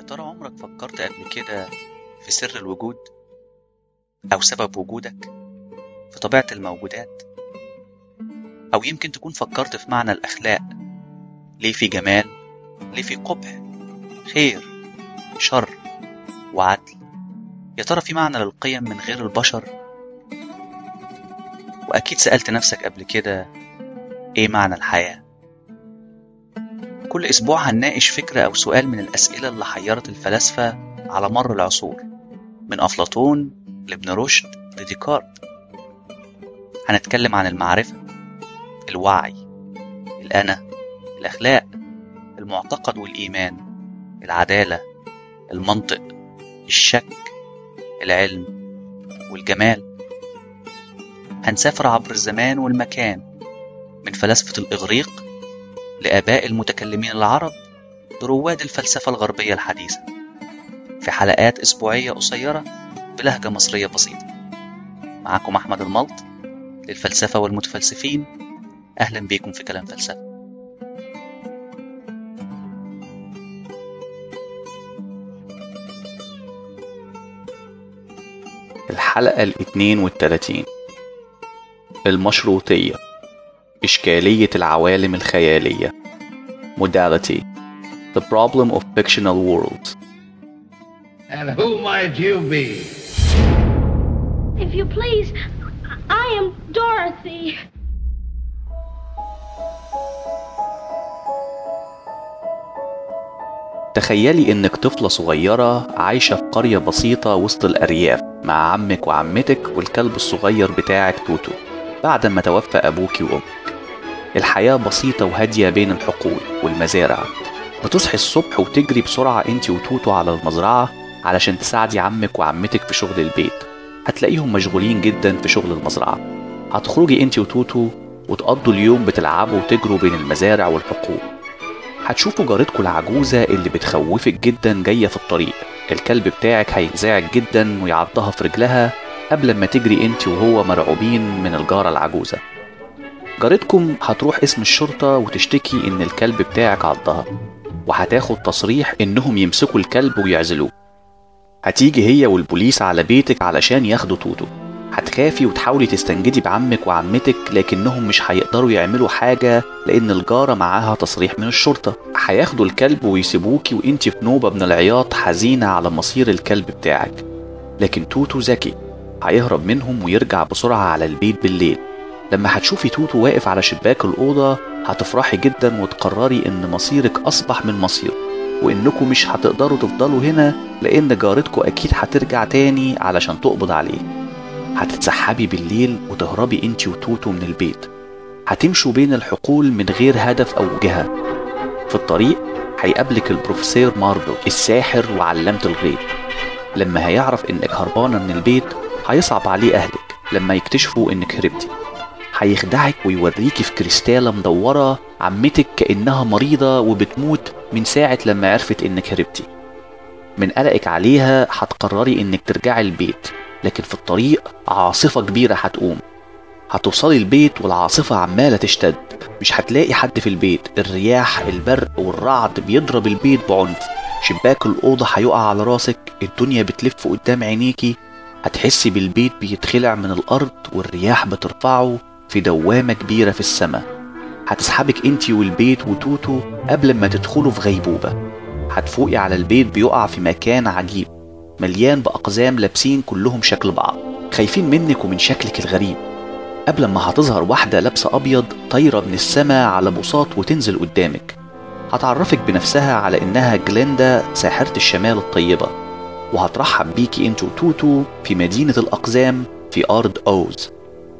ترى عمرك فكرت قبل كده في سر الوجود أو سبب وجودك في طبيعة الموجودات أو يمكن تكون فكرت في معنى الأخلاق ليه في جمال ليه في قبح خير شر وعدل يا ترى في معنى للقيم من غير البشر وأكيد سألت نفسك قبل كده إيه معنى الحياة كل أسبوع هنناقش فكرة أو سؤال من الأسئلة اللي حيرت الفلاسفة على مر العصور من أفلاطون لابن رشد لديكارت هنتكلم عن المعرفة الوعي الأنا الأخلاق المعتقد والإيمان العدالة المنطق الشك العلم والجمال هنسافر عبر الزمان والمكان من فلاسفة الإغريق لآباء المتكلمين العرب لرواد الفلسفة الغربية الحديثة في حلقات أسبوعية قصيرة بلهجة مصرية بسيطة معكم أحمد الملط للفلسفة والمتفلسفين أهلا بيكم في كلام فلسفة الحلقة الاثنين والتلاتين المشروطية إشكالية العوالم الخيالية Modality The problem of fictional worlds And who might you be? If you please, I am Dorothy. تخيلي إنك طفلة صغيرة عايشة في قرية بسيطة وسط الأرياف مع عمك وعمتك والكلب الصغير بتاعك توتو بعد ما توفى أبوكي وأمك الحياة بسيطة وهادية بين الحقول والمزارع بتصحي الصبح وتجري بسرعة انت وتوتو على المزرعة علشان تساعدي عمك وعمتك في شغل البيت هتلاقيهم مشغولين جدا في شغل المزرعة هتخرجي انت وتوتو وتقضوا اليوم بتلعبوا وتجروا بين المزارع والحقول هتشوفوا جارتكم العجوزة اللي بتخوفك جدا جاية في الطريق الكلب بتاعك هينزعج جدا ويعضها في رجلها قبل ما تجري انت وهو مرعوبين من الجارة العجوزة جارتكم هتروح اسم الشرطة وتشتكي ان الكلب بتاعك عضها وهتاخد تصريح انهم يمسكوا الكلب ويعزلوه هتيجي هي والبوليس على بيتك علشان ياخدوا توتو هتخافي وتحاولي تستنجدي بعمك وعمتك لكنهم مش هيقدروا يعملوا حاجة لأن الجارة معاها تصريح من الشرطة هياخدوا الكلب ويسيبوكي وانت في نوبة من العياط حزينة على مصير الكلب بتاعك لكن توتو ذكي هيهرب منهم ويرجع بسرعة على البيت بالليل لما هتشوفي توتو واقف على شباك الأوضة هتفرحي جدا وتقرري إن مصيرك أصبح من مصيره وإنكم مش هتقدروا تفضلوا هنا لأن جارتكم أكيد هترجع تاني علشان تقبض عليه هتتسحبي بالليل وتهربي انت وتوتو من البيت هتمشوا بين الحقول من غير هدف أو جهة في الطريق هيقابلك البروفيسور مارلو الساحر وعلامة الغيب لما هيعرف انك هربانة من البيت هيصعب عليه أهلك لما يكتشفوا انك هربتي هيخدعك ويوريكي في كريستالة مدورة عمتك كأنها مريضة وبتموت من ساعة لما عرفت انك هربتي من قلقك عليها هتقرري انك ترجعي البيت لكن في الطريق عاصفة كبيرة هتقوم هتوصلي البيت والعاصفة عمالة تشتد مش هتلاقي حد في البيت الرياح البرق والرعد بيضرب البيت بعنف شباك الأوضة هيقع على راسك الدنيا بتلف قدام عينيكي هتحسي بالبيت بيتخلع من الأرض والرياح بترفعه في دوامة كبيرة في السماء هتسحبك انتي والبيت وتوتو قبل ما تدخلوا في غيبوبة هتفوقي على البيت بيقع في مكان عجيب مليان بأقزام لابسين كلهم شكل بعض خايفين منك ومن شكلك الغريب قبل ما هتظهر واحدة لابسة أبيض طايرة من السماء على بساط وتنزل قدامك هتعرفك بنفسها على إنها جليندا ساحرة الشمال الطيبة وهترحب بيكي انت وتوتو في مدينة الأقزام في أرض أوز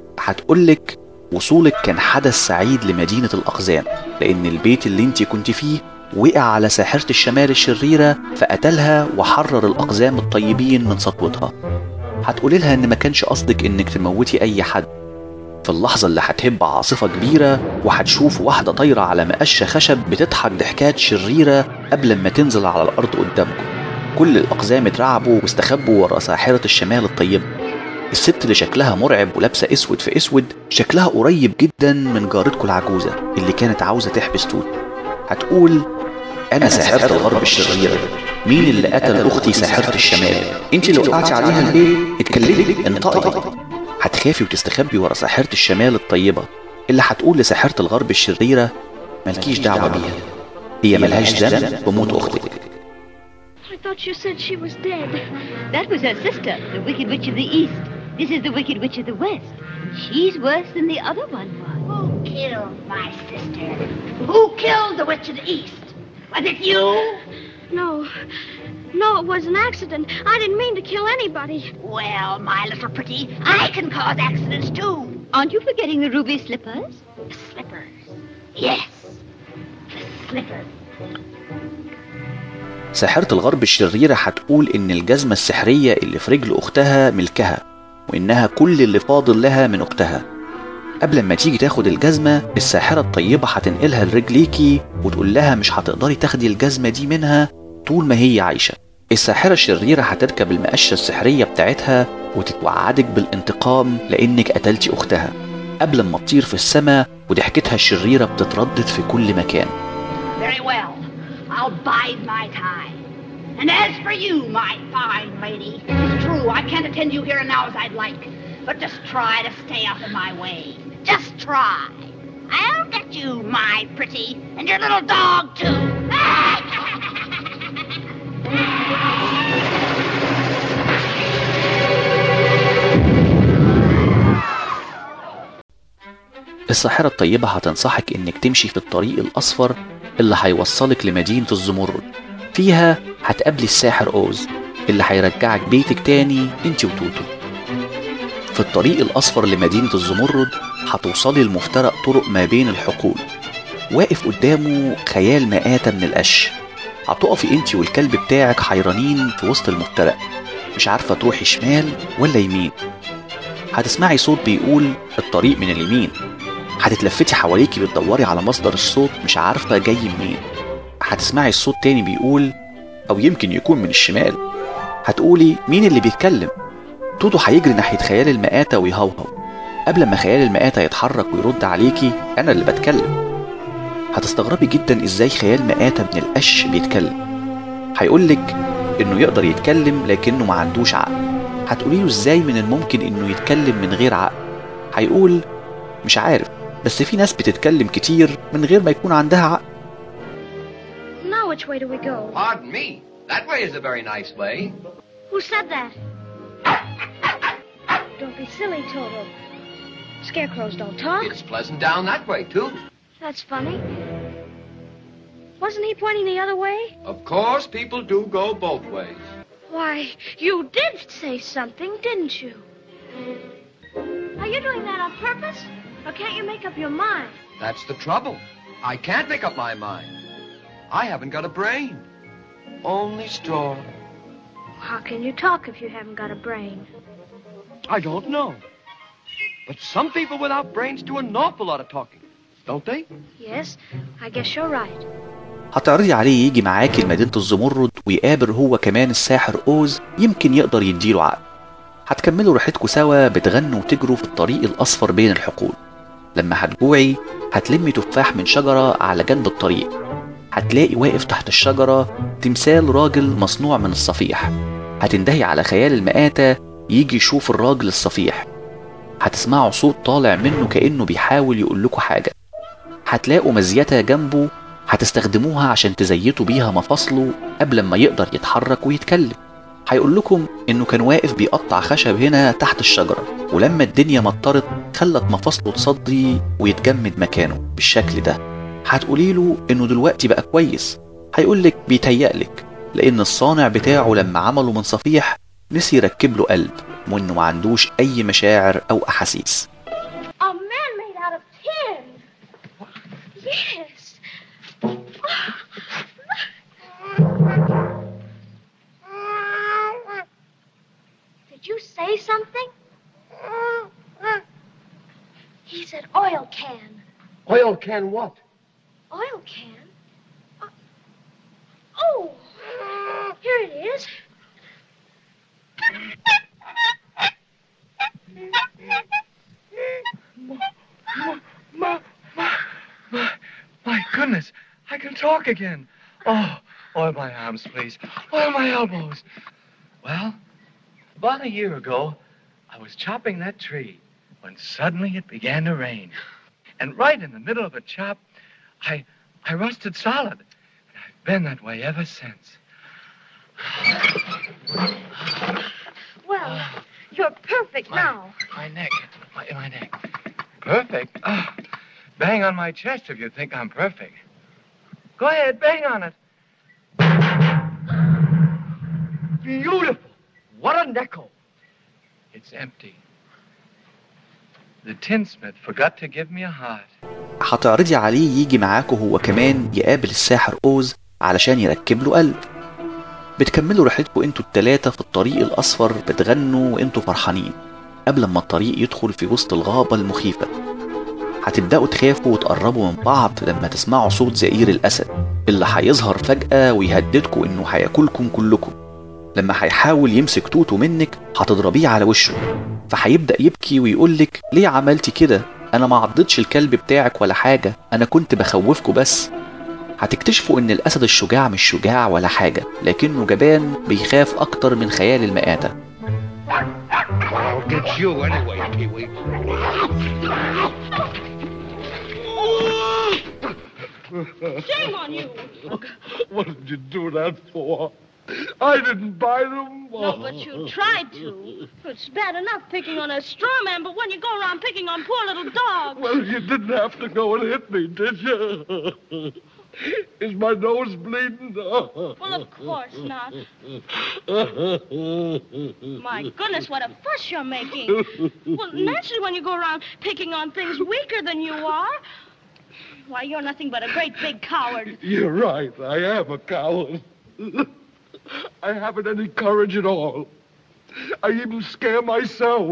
هتقولك وصولك كان حدث سعيد لمدينة الأقزام لأن البيت اللي انت كنت فيه وقع على ساحرة الشمال الشريرة فقتلها وحرر الأقزام الطيبين من سطوتها هتقولي لها إن ما كانش قصدك إنك تموتي أي حد في اللحظة اللي هتهب عاصفة كبيرة وهتشوف واحدة طايرة على مقشة خشب بتضحك ضحكات شريرة قبل ما تنزل على الأرض قدامكم كل الأقزام اترعبوا واستخبوا ورا ساحرة الشمال الطيبة الست اللي شكلها مرعب ولابسة اسود في اسود شكلها قريب جدا من جارتكم العجوزة اللي كانت عاوزة تحبس توت هتقول أنا ساحرة الغرب الشريرة مين اللي قتل اختي ساحرة الشمال انت لو وقعتي عليها البيت اتكلمي انطقي هتخافي وتستخبي ورا ساحرة الشمال الطيبة اللي هتقول لساحرة الغرب الشريرة مالكيش دعوة بيها هي ملهاش ذنب بموت اختك I thought you said she was dead. That was her sister, the Wicked Witch of the East. This is the Wicked Witch of the West. She's worse than the other one was. Who killed my sister? Who killed the Witch of the East? Was it you? No. No, it was an accident. I didn't mean to kill anybody. Well, my little pretty, I can cause accidents too. Aren't you forgetting the ruby slippers? The slippers. Yes. The slippers. ساحرة الغرب الشريرة هتقول إن الجزمة السحرية اللي في رجل أختها ملكها وإنها كل اللي فاضل لها من أختها قبل ما تيجي تاخد الجزمة الساحرة الطيبة هتنقلها لرجليكي وتقول لها مش هتقدري تاخدي الجزمة دي منها طول ما هي عايشة الساحرة الشريرة هتركب المقشة السحرية بتاعتها وتتوعدك بالانتقام لأنك قتلتي أختها قبل ما تطير في السماء وضحكتها الشريرة بتتردد في كل مكان Very well. I'll bide my time. And as for you, my fine lady, it's true, I can't attend you here and now as I'd like. But just try to stay out of my way. Just try. I'll get you, my pretty, and your little dog, too. الساحرة الطيبة هتنصحك إنك تمشي في الطريق الأصفر اللي هيوصلك لمدينة الزمرد فيها هتقابلي الساحر أوز اللي هيرجعك بيتك تاني انت وتوتو في الطريق الأصفر لمدينة الزمرد هتوصلي لمفترق طرق ما بين الحقول واقف قدامه خيال مآتة من القش هتقفي انت والكلب بتاعك حيرانين في وسط المفترق مش عارفة تروحي شمال ولا يمين هتسمعي صوت بيقول الطريق من اليمين هتتلفتي حواليكي بتدوري على مصدر الصوت مش عارفة جاي منين هتسمعي الصوت تاني بيقول أو يمكن يكون من الشمال هتقولي مين اللي بيتكلم توتو هيجري ناحية خيال المآتة ويهوهو قبل ما خيال المآتة يتحرك ويرد عليكي أنا اللي بتكلم هتستغربي جدا ازاي خيال مآتة من القش بيتكلم هيقولك انه يقدر يتكلم لكنه ما عندوش عقل هتقولي له ازاي من الممكن انه يتكلم من غير عقل هيقول مش عارف بس في ناس بتتكلم كتير من غير ما يكون عندها عقل Now which way do we go? Pardon me. That way is a very nice way. Who said that? Don't be silly, Toto. Scarecrows don't talk. It's pleasant down that way, too. That's funny. Wasn't he pointing the other way? Of course, people do go both ways. Why, you did say something, didn't you? Are you doing that on purpose? Or can't you make up your mind? That's the trouble. I can't make up my mind. I haven't got a brain. Only straw. How can you talk if you haven't got a brain? I don't know. But some people without brains do an awful lot of talking, don't they? Yes, I guess you're right. هتعرضي عليه يجي معاكي لمدينة الزمرد ويقابل هو كمان الساحر أوز يمكن يقدر يديله عقل هتكملوا رحلتكوا سوا بتغنوا وتجروا في الطريق الأصفر بين الحقول لما هتجوعي هتلمي تفاح من شجرة على جنب الطريق هتلاقي واقف تحت الشجرة تمثال راجل مصنوع من الصفيح هتندهي على خيال المآتة يجي يشوف الراجل الصفيح هتسمعوا صوت طالع منه كأنه بيحاول يقول لكم حاجة هتلاقوا مزيتة جنبه هتستخدموها عشان تزيتوا بيها مفاصله قبل ما يقدر يتحرك ويتكلم هيقول لكم انه كان واقف بيقطع خشب هنا تحت الشجرة ولما الدنيا مطرت خلت مفاصله تصدي ويتجمد مكانه بالشكل ده هتقولي له انه دلوقتي بقى كويس هيقولك بيتهيألك لان الصانع بتاعه لما عمله من صفيح نسي يركب له قلب وانه ما عندوش اي مشاعر او احاسيس A man made out of tin. Yes. Did you say something? He said oil can. Oil can what? Oil can? Uh, oh, here it is. My, my goodness, I can talk again. Oh, Oil my arms, please. Oil my elbows. Well, about a year ago, I was chopping that tree when suddenly it began to rain. And right in the middle of a chop, I, I rusted solid. And I've been that way ever since. Well, you're perfect My- now. My neck. My, my neck. Perfect? Oh, bang on my chest if you think I'm perfect. Go ahead, bang on it. Beautiful. What a nickel. It's empty. The tinsmith forgot to give me a heart. هتعرضي عليه يجي معاكوا هو كمان يقابل الساحر أوز علشان يركب له قلب بتكملوا رحلتكوا انتوا التلاتة في الطريق الأصفر بتغنوا وانتوا فرحانين قبل ما الطريق يدخل في وسط الغابة المخيفة هتبدأوا تخافوا وتقربوا من بعض لما تسمعوا صوت زئير الأسد اللي هيظهر فجأة ويهددكوا إنه هياكلكم كلكم لما هيحاول يمسك توتو منك هتضربيه على وشه فهيبدأ يبكي ويقولك ليه عملتي كده أنا ما عضتش الكلب بتاعك ولا حاجة أنا كنت بخوفكوا بس هتكتشفوا إن الأسد الشجاع مش شجاع ولا حاجة لكنه جبان بيخاف أكتر من خيال المآتة I'll get you anyway, Pee-wee. Shame on you. What did you do that for? I didn't buy them. No, but you tried to. It's bad enough picking on a straw man, but when you go around picking on poor little dogs. Well, you didn't have to go and hit me, did you? Is my nose bleeding? Well, of course not. My goodness, what a fuss you're making. Well, naturally, when you go around picking on things weaker than you are, why, you're nothing but a great big coward. You're right. I am a coward. I haven't any courage at all. I even scare myself.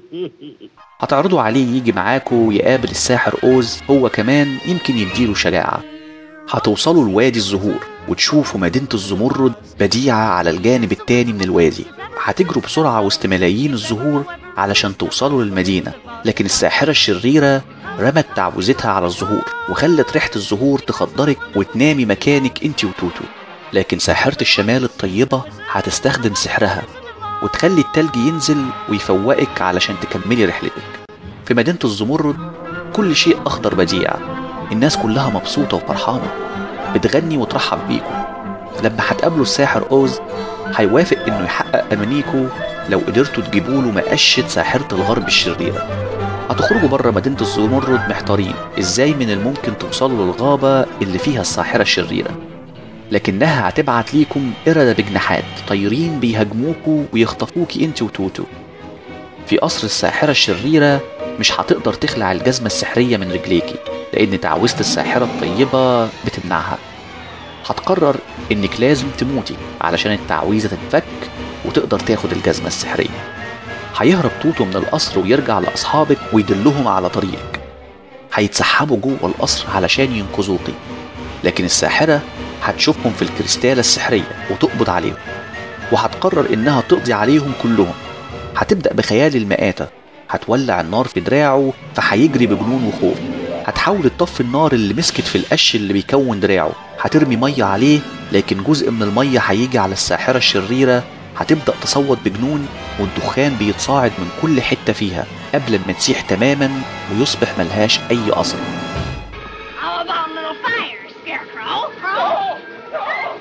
هتعرضوا عليه يجي معاكوا ويقابل الساحر أوز هو كمان يمكن يديله شجاعة هتوصلوا لوادي الزهور وتشوفوا مدينة الزمرد بديعة على الجانب التاني من الوادي هتجروا بسرعة وسط ملايين الزهور علشان توصلوا للمدينة لكن الساحرة الشريرة رمت تعويذتها على الزهور وخلت ريحة الزهور تخدرك وتنامي مكانك انت وتوتو لكن ساحرة الشمال الطيبة هتستخدم سحرها وتخلي التلج ينزل ويفوقك علشان تكملي رحلتك في مدينة الزمرد كل شيء أخضر بديع الناس كلها مبسوطة وفرحانة بتغني وترحب بيكم لما هتقابلوا الساحر أوز هيوافق إنه يحقق أمانيكوا لو قدرتوا تجيبوا له مقشة ساحرة الغرب الشريرة هتخرجوا بره مدينة الزمرد محتارين إزاي من الممكن توصلوا للغابة اللي فيها الساحرة الشريرة لكنها هتبعت ليكم قردة بجناحات طايرين بيهاجموكوا ويخطفوكي انت وتوتو في قصر الساحرة الشريرة مش هتقدر تخلع الجزمة السحرية من رجليكي لأن تعويذة الساحرة الطيبة بتمنعها هتقرر إنك لازم تموتي علشان التعويذة تتفك وتقدر تاخد الجزمة السحرية هيهرب توتو من القصر ويرجع لأصحابك ويدلهم على طريقك هيتسحبوا جوه القصر علشان ينقذوكي لكن الساحرة هتشوفهم في الكريستالة السحرية وتقبض عليهم وهتقرر إنها تقضي عليهم كلهم هتبدأ بخيال المآتة هتولع النار في دراعه فهيجري بجنون وخوف هتحاول تطفي النار اللي مسكت في القش اللي بيكون دراعه هترمي مية عليه لكن جزء من المية هيجي على الساحرة الشريرة هتبدأ تصوت بجنون والدخان بيتصاعد من كل حتة فيها قبل ما تسيح تماما ويصبح ملهاش أي أثر How about a little fire, Scarecrow?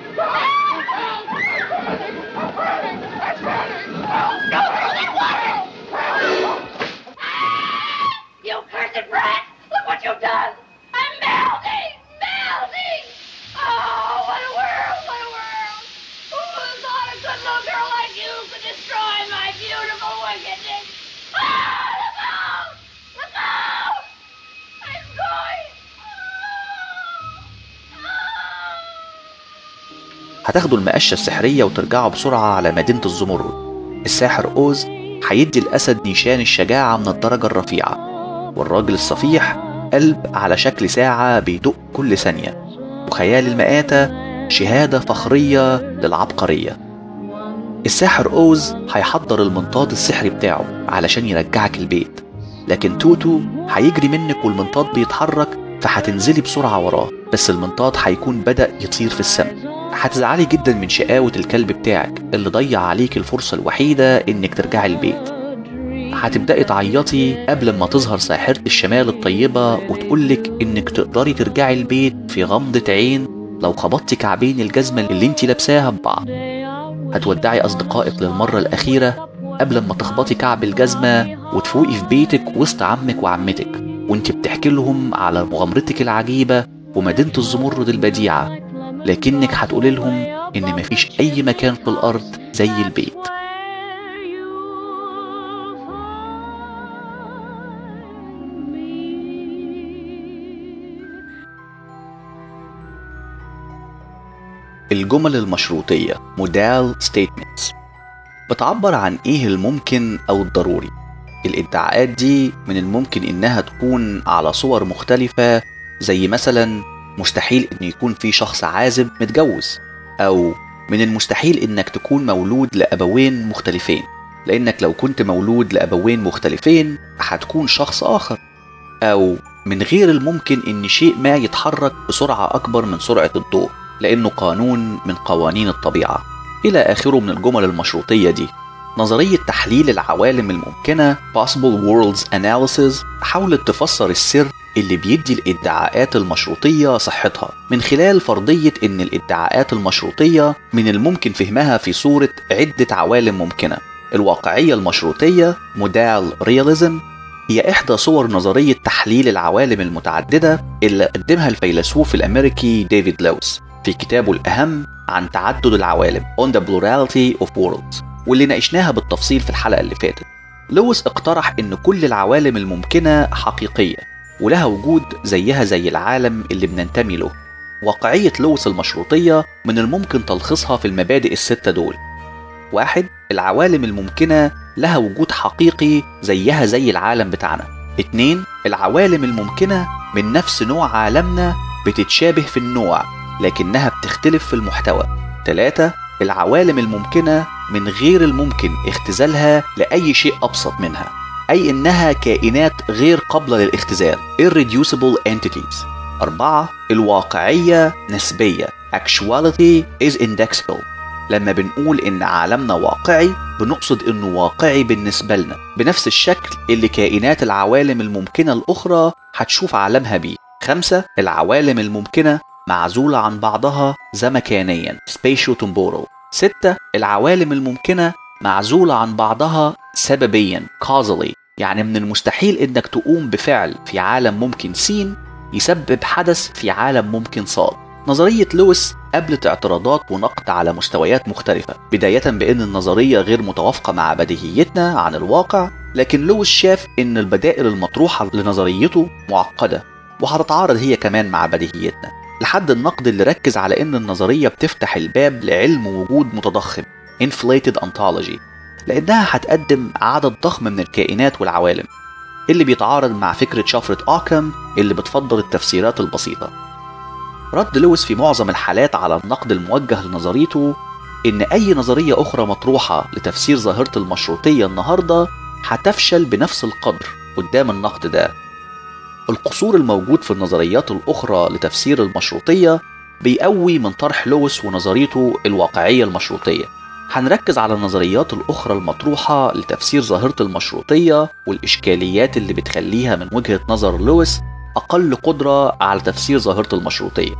You cursed brat! Look what you've done! I'm melting! Melting! Oh, what a world! What a world! Who would have thought a good little girl like you could destroy my beautiful wickedness? Ah, look out! Look out! I'm going! هتاخدوا المقشة السحرية وترجعوا بسرعة على مدينة الزمرد الساحر أوز هيدي الأسد نيشان الشجاعة من الدرجة الرفيعة والراجل الصفيح قلب على شكل ساعة بيدق كل ثانية وخيال المآتة شهادة فخرية للعبقرية الساحر أوز هيحضر المنطاد السحري بتاعه علشان يرجعك البيت لكن توتو هيجري منك والمنطاد بيتحرك فهتنزلي بسرعة وراه بس المنطاد هيكون بدأ يطير في السماء هتزعلي جدا من شقاوة الكلب بتاعك اللي ضيع عليك الفرصة الوحيدة إنك ترجعي البيت هتبدأي تعيطي قبل ما تظهر ساحرة الشمال الطيبة وتقولك إنك تقدري ترجعي البيت في غمضة عين لو خبطتي كعبين الجزمة اللي انت لابساها ببعض هتودعي أصدقائك للمرة الأخيرة قبل ما تخبطي كعب الجزمة وتفوقي في بيتك وسط عمك وعمتك وانت بتحكي لهم على مغامرتك العجيبة ومدينة الزمرد البديعة لكنك هتقولي لهم إن مفيش أي مكان في الأرض زي البيت الجمل المشروطية مودال ستيتمنتس بتعبر عن ايه الممكن او الضروري الادعاءات دي من الممكن انها تكون على صور مختلفة زي مثلا مستحيل ان يكون في شخص عازب متجوز او من المستحيل انك تكون مولود لابوين مختلفين لانك لو كنت مولود لابوين مختلفين هتكون شخص اخر او من غير الممكن ان شيء ما يتحرك بسرعة اكبر من سرعة الضوء لانه قانون من قوانين الطبيعة الى اخره من الجمل المشروطية دي نظرية تحليل العوالم الممكنة Possible Worlds Analysis حاولت تفسر السر اللي بيدي الادعاءات المشروطية صحتها من خلال فرضية ان الادعاءات المشروطية من الممكن فهمها في صورة عدة عوالم ممكنة الواقعية المشروطية مودال رياليزم هي إحدى صور نظرية تحليل العوالم المتعددة اللي قدمها الفيلسوف الأمريكي ديفيد لويس في كتابه الأهم عن تعدد العوالم On the Plurality of Worlds واللي ناقشناها بالتفصيل في الحلقة اللي فاتت لويس اقترح إن كل العوالم الممكنة حقيقية ولها وجود زيها زي العالم اللي بننتمي له واقعية لويس المشروطية من الممكن تلخيصها في المبادئ الستة دول واحد العوالم الممكنة لها وجود حقيقي زيها زي العالم بتاعنا اتنين العوالم الممكنة من نفس نوع عالمنا بتتشابه في النوع لكنها بتختلف في المحتوى تلاتة العوالم الممكنة من غير الممكن اختزالها لأي شيء أبسط منها أي إنها كائنات غير قابلة للاختزال irreducible entities أربعة الواقعية نسبية actuality is indexable لما بنقول إن عالمنا واقعي بنقصد إنه واقعي بالنسبة لنا بنفس الشكل اللي كائنات العوالم الممكنة الأخرى هتشوف عالمها بيه خمسة العوالم الممكنة معزولة عن بعضها زمكانيا spatio temporal ستة العوالم الممكنة معزولة عن بعضها سببيا causally يعني من المستحيل انك تقوم بفعل في عالم ممكن سين يسبب حدث في عالم ممكن صاد نظرية لويس قابلت اعتراضات ونقد على مستويات مختلفة بداية بأن النظرية غير متوافقة مع بديهيتنا عن الواقع لكن لويس شاف أن البدائل المطروحة لنظريته معقدة وهتتعارض هي كمان مع بديهيتنا لحد النقد اللي ركز على أن النظرية بتفتح الباب لعلم وجود متضخم inflated ontology لأنها هتقدم عدد ضخم من الكائنات والعوالم اللي بيتعارض مع فكرة شفرة أوكام اللي بتفضل التفسيرات البسيطة رد لويس في معظم الحالات على النقد الموجه لنظريته إن أي نظرية أخرى مطروحة لتفسير ظاهرة المشروطية النهاردة هتفشل بنفس القدر قدام النقد ده القصور الموجود في النظريات الأخرى لتفسير المشروطية بيقوي من طرح لويس ونظريته الواقعية المشروطية هنركز على النظريات الأخرى المطروحة لتفسير ظاهرة المشروطية والإشكاليات اللي بتخليها من وجهة نظر لويس أقل قدرة على تفسير ظاهرة المشروطية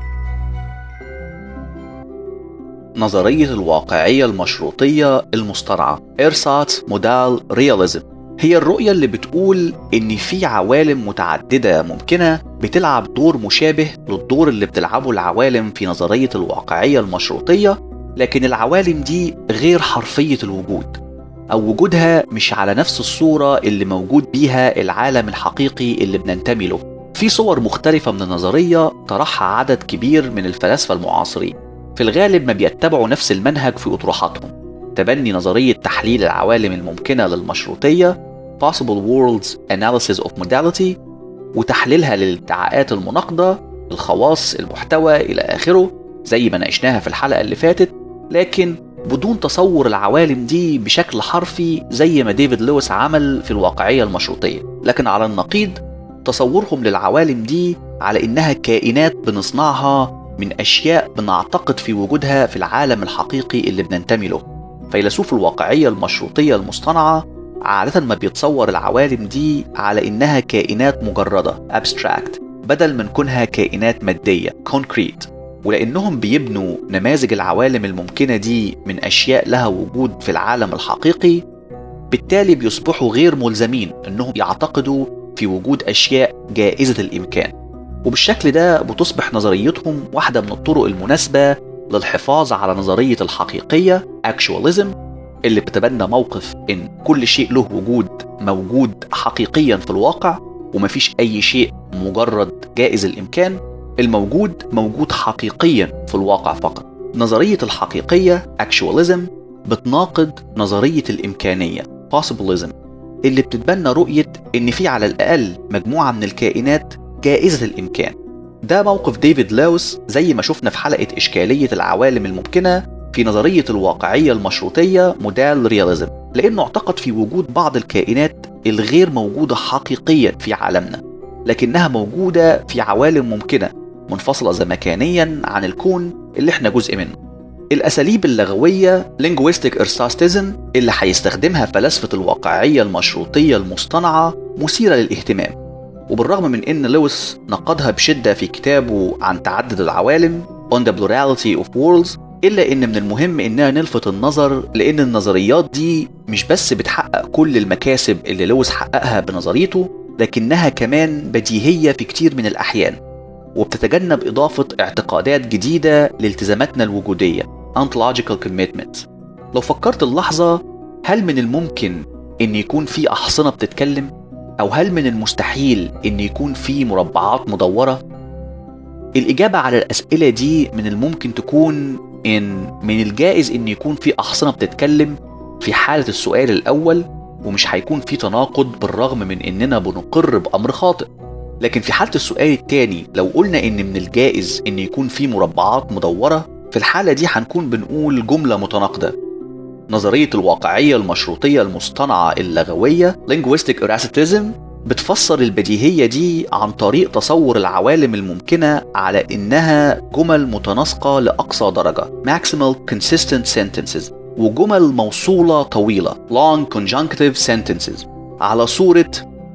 نظرية الواقعية المشروطية المصطنعة إرسات مودال رياليزم هي الرؤية اللي بتقول إن في عوالم متعددة ممكنة بتلعب دور مشابه للدور اللي بتلعبه العوالم في نظرية الواقعية المشروطية لكن العوالم دي غير حرفية الوجود أو وجودها مش على نفس الصورة اللي موجود بيها العالم الحقيقي اللي بننتمي له في صور مختلفة من النظرية طرحها عدد كبير من الفلاسفة المعاصرين في الغالب ما بيتبعوا نفس المنهج في أطروحاتهم تبني نظرية تحليل العوالم الممكنة للمشروطية Possible Worlds Analysis of Modality وتحليلها للادعاءات المناقضة الخواص المحتوى إلى آخره زي ما ناقشناها في الحلقة اللي فاتت لكن بدون تصور العوالم دي بشكل حرفي زي ما ديفيد لويس عمل في الواقعية المشروطية لكن على النقيض تصورهم للعوالم دي على إنها كائنات بنصنعها من أشياء بنعتقد في وجودها في العالم الحقيقي اللي بننتمي له فيلسوف الواقعية المشروطية المصطنعة عادة ما بيتصور العوالم دي على إنها كائنات مجردة abstract بدل من كونها كائنات مادية concrete ولأنهم بيبنوا نماذج العوالم الممكنة دي من أشياء لها وجود في العالم الحقيقي بالتالي بيصبحوا غير ملزمين أنهم يعتقدوا في وجود أشياء جائزة الإمكان وبالشكل ده بتصبح نظريتهم واحدة من الطرق المناسبة للحفاظ على نظرية الحقيقية actualism اللي بتتبنى موقف إن كل شيء له وجود موجود حقيقيا في الواقع ومفيش أي شيء مجرد جائز الإمكان الموجود موجود حقيقيا في الواقع فقط نظرية الحقيقية actualism بتناقض نظرية الإمكانية possibilism اللي بتتبنى رؤية إن في على الأقل مجموعة من الكائنات جائزة الإمكان ده موقف ديفيد لاوس زي ما شفنا في حلقة إشكالية العوالم الممكنة في نظرية الواقعية المشروطية مودال رياليزم لأنه اعتقد في وجود بعض الكائنات الغير موجودة حقيقيا في عالمنا لكنها موجودة في عوالم ممكنة منفصلة زمكانيا عن الكون اللي احنا جزء منه الأساليب اللغوية linguistic ersastism اللي هيستخدمها فلاسفة الواقعية المشروطية المصطنعة مثيرة للاهتمام وبالرغم من أن لويس نقدها بشدة في كتابه عن تعدد العوالم On the Plurality of Worlds إلا إن من المهم إنها نلفت النظر لأن النظريات دي مش بس بتحقق كل المكاسب اللي لويس حققها بنظريته لكنها كمان بديهية في كتير من الأحيان وبتتجنب إضافة اعتقادات جديدة لالتزاماتنا الوجودية ontological commitments لو فكرت اللحظة هل من الممكن إن يكون في أحصنة بتتكلم؟ أو هل من المستحيل إن يكون في مربعات مدورة؟ الإجابة على الأسئلة دي من الممكن تكون إن من الجائز إن يكون في أحصنة بتتكلم في حالة السؤال الأول ومش هيكون في تناقض بالرغم من إننا بنقر بأمر خاطئ لكن في حالة السؤال التاني لو قلنا إن من الجائز إن يكون في مربعات مدورة في الحالة دي هنكون بنقول جملة متناقضة نظرية الواقعية المشروطية المصطنعة اللغوية linguistic erasitism بتفسر البديهية دي عن طريق تصور العوالم الممكنة على إنها جمل متناسقة لأقصى درجة maximal consistent sentences وجمل موصولة طويلة long conjunctive sentences على صورة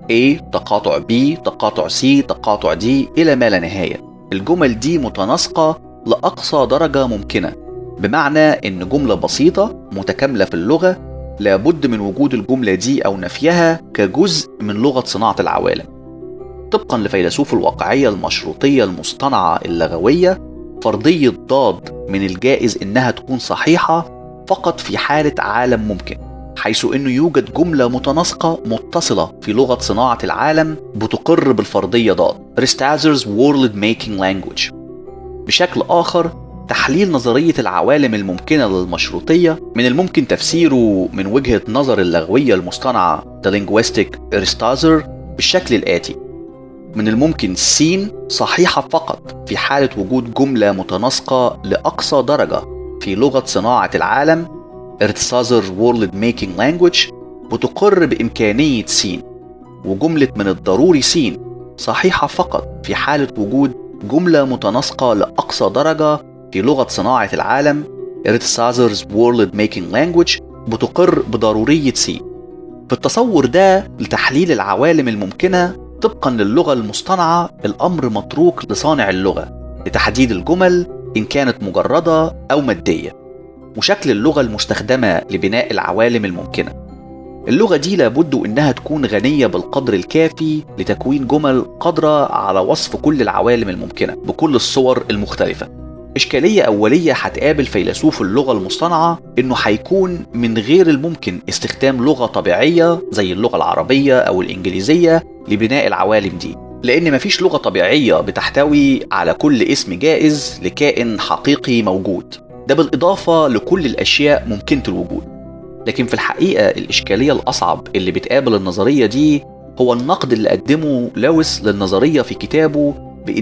A تقاطع B تقاطع C تقاطع D إلى ما لا نهاية الجمل دي متناسقة لأقصى درجة ممكنة بمعنى إن جملة بسيطة متكاملة في اللغة لابد من وجود الجملة دي أو نفيها كجزء من لغة صناعة العوالم طبقا لفيلسوف الواقعية المشروطية المصطنعة اللغوية فرضية ضاد من الجائز إنها تكون صحيحة فقط في حالة عالم ممكن حيث انه يوجد جملة متناسقة متصلة في لغة صناعة العالم بتقر بالفرضية ضاد ريستازرز World Making Language بشكل آخر تحليل نظرية العوالم الممكنة للمشروطية من الممكن تفسيره من وجهة نظر اللغوية المصطنعة The Linguistic Aristozer بالشكل الآتي من الممكن سين صحيحة فقط في حالة وجود جملة متناسقة لأقصى درجة في لغة صناعة العالم ارتسازر وورلد ميكينج لانجوج بتقر بإمكانية سين وجملة من الضروري سين صحيحة فقط في حالة وجود جملة متناسقة لأقصى درجة في لغة صناعة العالم ارتسازرز وورلد ميكينج لانجوج بتقر بضرورية سين في التصور ده لتحليل العوالم الممكنة طبقا للغة المصطنعة الأمر متروك لصانع اللغة لتحديد الجمل إن كانت مجردة أو مادية وشكل اللغة المستخدمة لبناء العوالم الممكنة اللغة دي لابد إنها تكون غنية بالقدر الكافي لتكوين جمل قادرة على وصف كل العوالم الممكنة بكل الصور المختلفة إشكالية أولية هتقابل فيلسوف اللغة المصطنعة إنه هيكون من غير الممكن استخدام لغة طبيعية زي اللغة العربية أو الإنجليزية لبناء العوالم دي لأن مفيش لغة طبيعية بتحتوي على كل اسم جائز لكائن حقيقي موجود ده بالإضافة لكل الأشياء ممكنة الوجود لكن في الحقيقة الإشكالية الأصعب اللي بتقابل النظرية دي هو النقد اللي قدمه لويس للنظرية في كتابه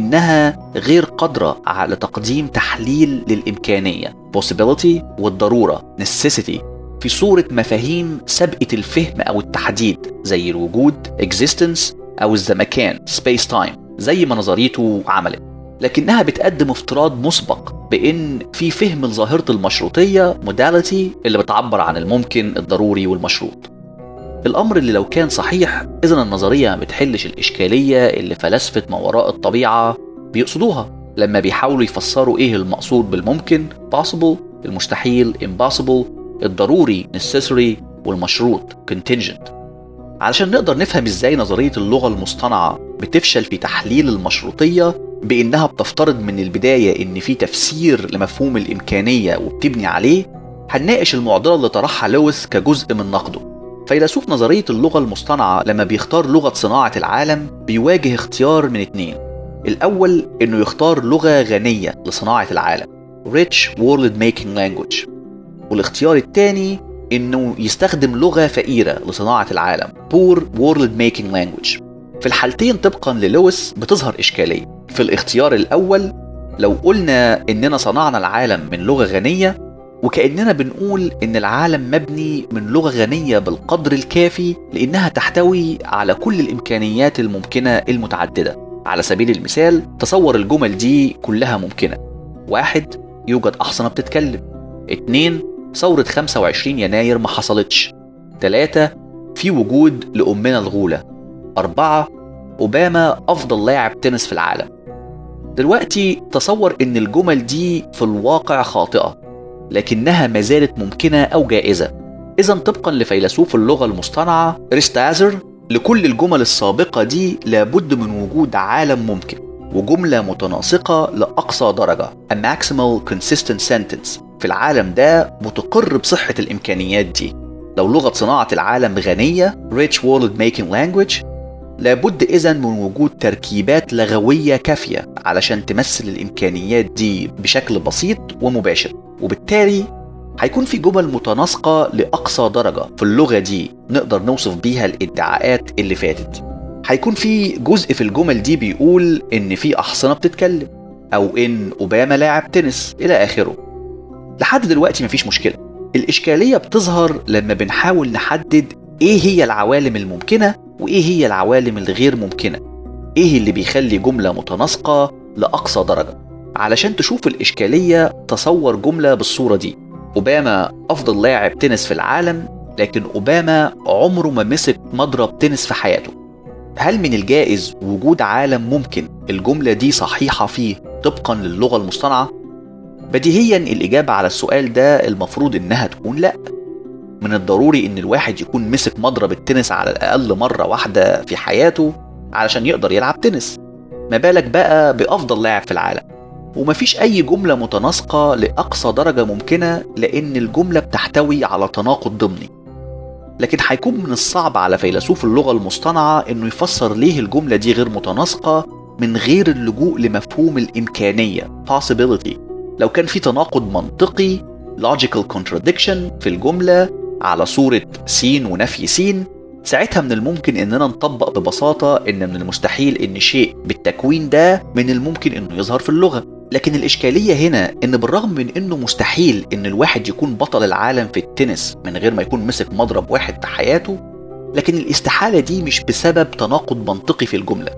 بإنها غير قادرة على تقديم تحليل للإمكانية possibility والضرورة necessity في صورة مفاهيم سابقة الفهم أو التحديد زي الوجود existence أو الزمكان space time زي ما نظريته عملت لكنها بتقدم افتراض مسبق بان في فهم لظاهره المشروطيه موداليتي اللي بتعبر عن الممكن الضروري والمشروط الامر اللي لو كان صحيح اذا النظريه ما بتحلش الاشكاليه اللي فلاسفه ما وراء الطبيعه بيقصدوها لما بيحاولوا يفسروا ايه المقصود بالممكن possible المستحيل impossible الضروري necessary والمشروط contingent علشان نقدر نفهم ازاي نظرية اللغة المصطنعة بتفشل في تحليل المشروطية بإنها بتفترض من البداية إن في تفسير لمفهوم الإمكانية وبتبني عليه هنناقش المعضلة اللي طرحها لويس كجزء من نقده فيلسوف نظرية اللغة المصطنعة لما بيختار لغة صناعة العالم بيواجه اختيار من اتنين الأول إنه يختار لغة غنية لصناعة العالم Rich World Making Language والاختيار الثاني إنه يستخدم لغة فقيرة لصناعة العالم Poor World Making Language في الحالتين طبقا للويس بتظهر إشكالية في الاختيار الأول لو قلنا إننا صنعنا العالم من لغة غنية وكأننا بنقول إن العالم مبني من لغة غنية بالقدر الكافي لأنها تحتوي على كل الإمكانيات الممكنة المتعددة على سبيل المثال تصور الجمل دي كلها ممكنة واحد يوجد أحصنة بتتكلم اتنين ثورة 25 يناير ما حصلتش تلاتة في وجود لأمنا الغولة أربعة أوباما أفضل لاعب تنس في العالم دلوقتي تصور إن الجمل دي في الواقع خاطئة لكنها ما زالت ممكنة أو جائزة إذا طبقا لفيلسوف اللغة المصطنعة ريستازر لكل الجمل السابقة دي لابد من وجود عالم ممكن وجملة متناسقة لأقصى درجة a maximal consistent sentence في العالم ده متقر بصحة الإمكانيات دي لو لغة صناعة العالم غنية rich world making language لابد إذا من وجود تركيبات لغوية كافية علشان تمثل الإمكانيات دي بشكل بسيط ومباشر وبالتالي هيكون في جمل متناسقة لأقصى درجة في اللغة دي نقدر نوصف بيها الادعاءات اللي فاتت هيكون في جزء في الجمل دي بيقول إن في أحصنة بتتكلم أو إن أوباما لاعب تنس إلى آخره لحد دلوقتي مفيش مشكلة الإشكالية بتظهر لما بنحاول نحدد إيه هي العوالم الممكنة وإيه هي العوالم الغير ممكنة إيه اللي بيخلي جملة متناسقة لأقصى درجة علشان تشوف الإشكالية تصور جملة بالصورة دي أوباما أفضل لاعب تنس في العالم لكن أوباما عمره ما مسك مضرب تنس في حياته هل من الجائز وجود عالم ممكن الجملة دي صحيحة فيه طبقا للغة المصطنعة؟ بديهيا الإجابة على السؤال ده المفروض إنها تكون لأ من الضروري إن الواحد يكون مسك مضرب التنس على الأقل مرة واحدة في حياته علشان يقدر يلعب تنس ما بالك بقى بأفضل لاعب في العالم ومفيش أي جملة متناسقة لأقصى درجة ممكنة لأن الجملة بتحتوي على تناقض ضمني لكن هيكون من الصعب على فيلسوف اللغة المصطنعة إنه يفسر ليه الجملة دي غير متناسقة من غير اللجوء لمفهوم الإمكانية possibility لو كان في تناقض منطقي logical contradiction في الجملة على صورة س ونفي س ساعتها من الممكن اننا نطبق ببساطة ان من المستحيل ان شيء بالتكوين ده من الممكن انه يظهر في اللغة لكن الاشكالية هنا ان بالرغم من انه مستحيل ان الواحد يكون بطل العالم في التنس من غير ما يكون مسك مضرب واحد في حياته لكن الاستحالة دي مش بسبب تناقض منطقي في الجملة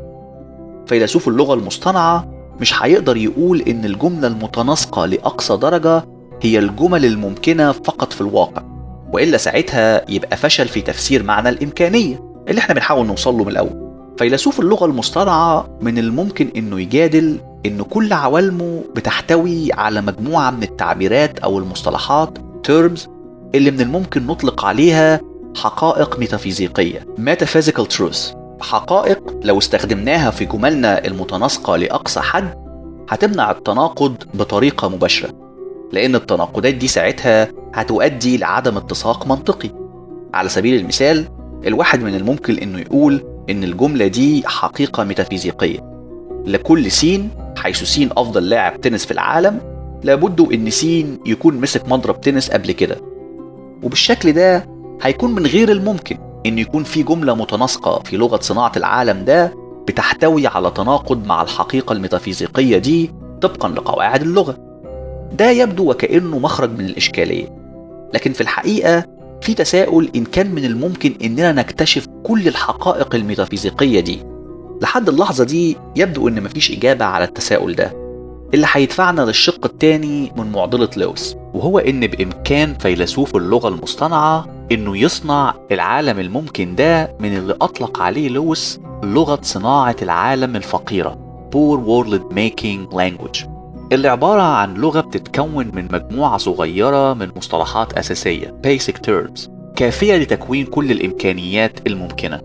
فيلسوف اللغة المصطنعة مش هيقدر يقول ان الجملة المتناسقة لأقصى درجة هي الجمل الممكنة فقط في الواقع والا ساعتها يبقى فشل في تفسير معنى الامكانيه اللي احنا بنحاول نوصل له من الاول فيلسوف اللغه المصطنعه من الممكن انه يجادل ان كل عوالمه بتحتوي على مجموعه من التعبيرات او المصطلحات terms اللي من الممكن نطلق عليها حقائق ميتافيزيقيه metaphysical truths حقائق لو استخدمناها في جملنا المتناسقه لاقصى حد هتمنع التناقض بطريقه مباشره لأن التناقضات دي ساعتها هتؤدي لعدم اتساق منطقي على سبيل المثال الواحد من الممكن انه يقول ان الجملة دي حقيقة ميتافيزيقية لكل سين حيث سين افضل لاعب تنس في العالم لابد ان سين يكون مسك مضرب تنس قبل كده وبالشكل ده هيكون من غير الممكن ان يكون في جملة متناسقة في لغة صناعة العالم ده بتحتوي على تناقض مع الحقيقة الميتافيزيقية دي طبقا لقواعد اللغة ده يبدو وكأنه مخرج من الإشكالية لكن في الحقيقة في تساؤل إن كان من الممكن إننا نكتشف كل الحقائق الميتافيزيقية دي لحد اللحظة دي يبدو إن مفيش إجابة على التساؤل ده اللي هيدفعنا للشق التاني من معضلة لويس وهو إن بإمكان فيلسوف اللغة المصطنعة إنه يصنع العالم الممكن ده من اللي أطلق عليه لويس لغة صناعة العالم الفقيرة Poor World Making Language اللي عبارة عن لغة بتتكون من مجموعة صغيرة من مصطلحات أساسية Basic Terms كافية لتكوين كل الإمكانيات الممكنة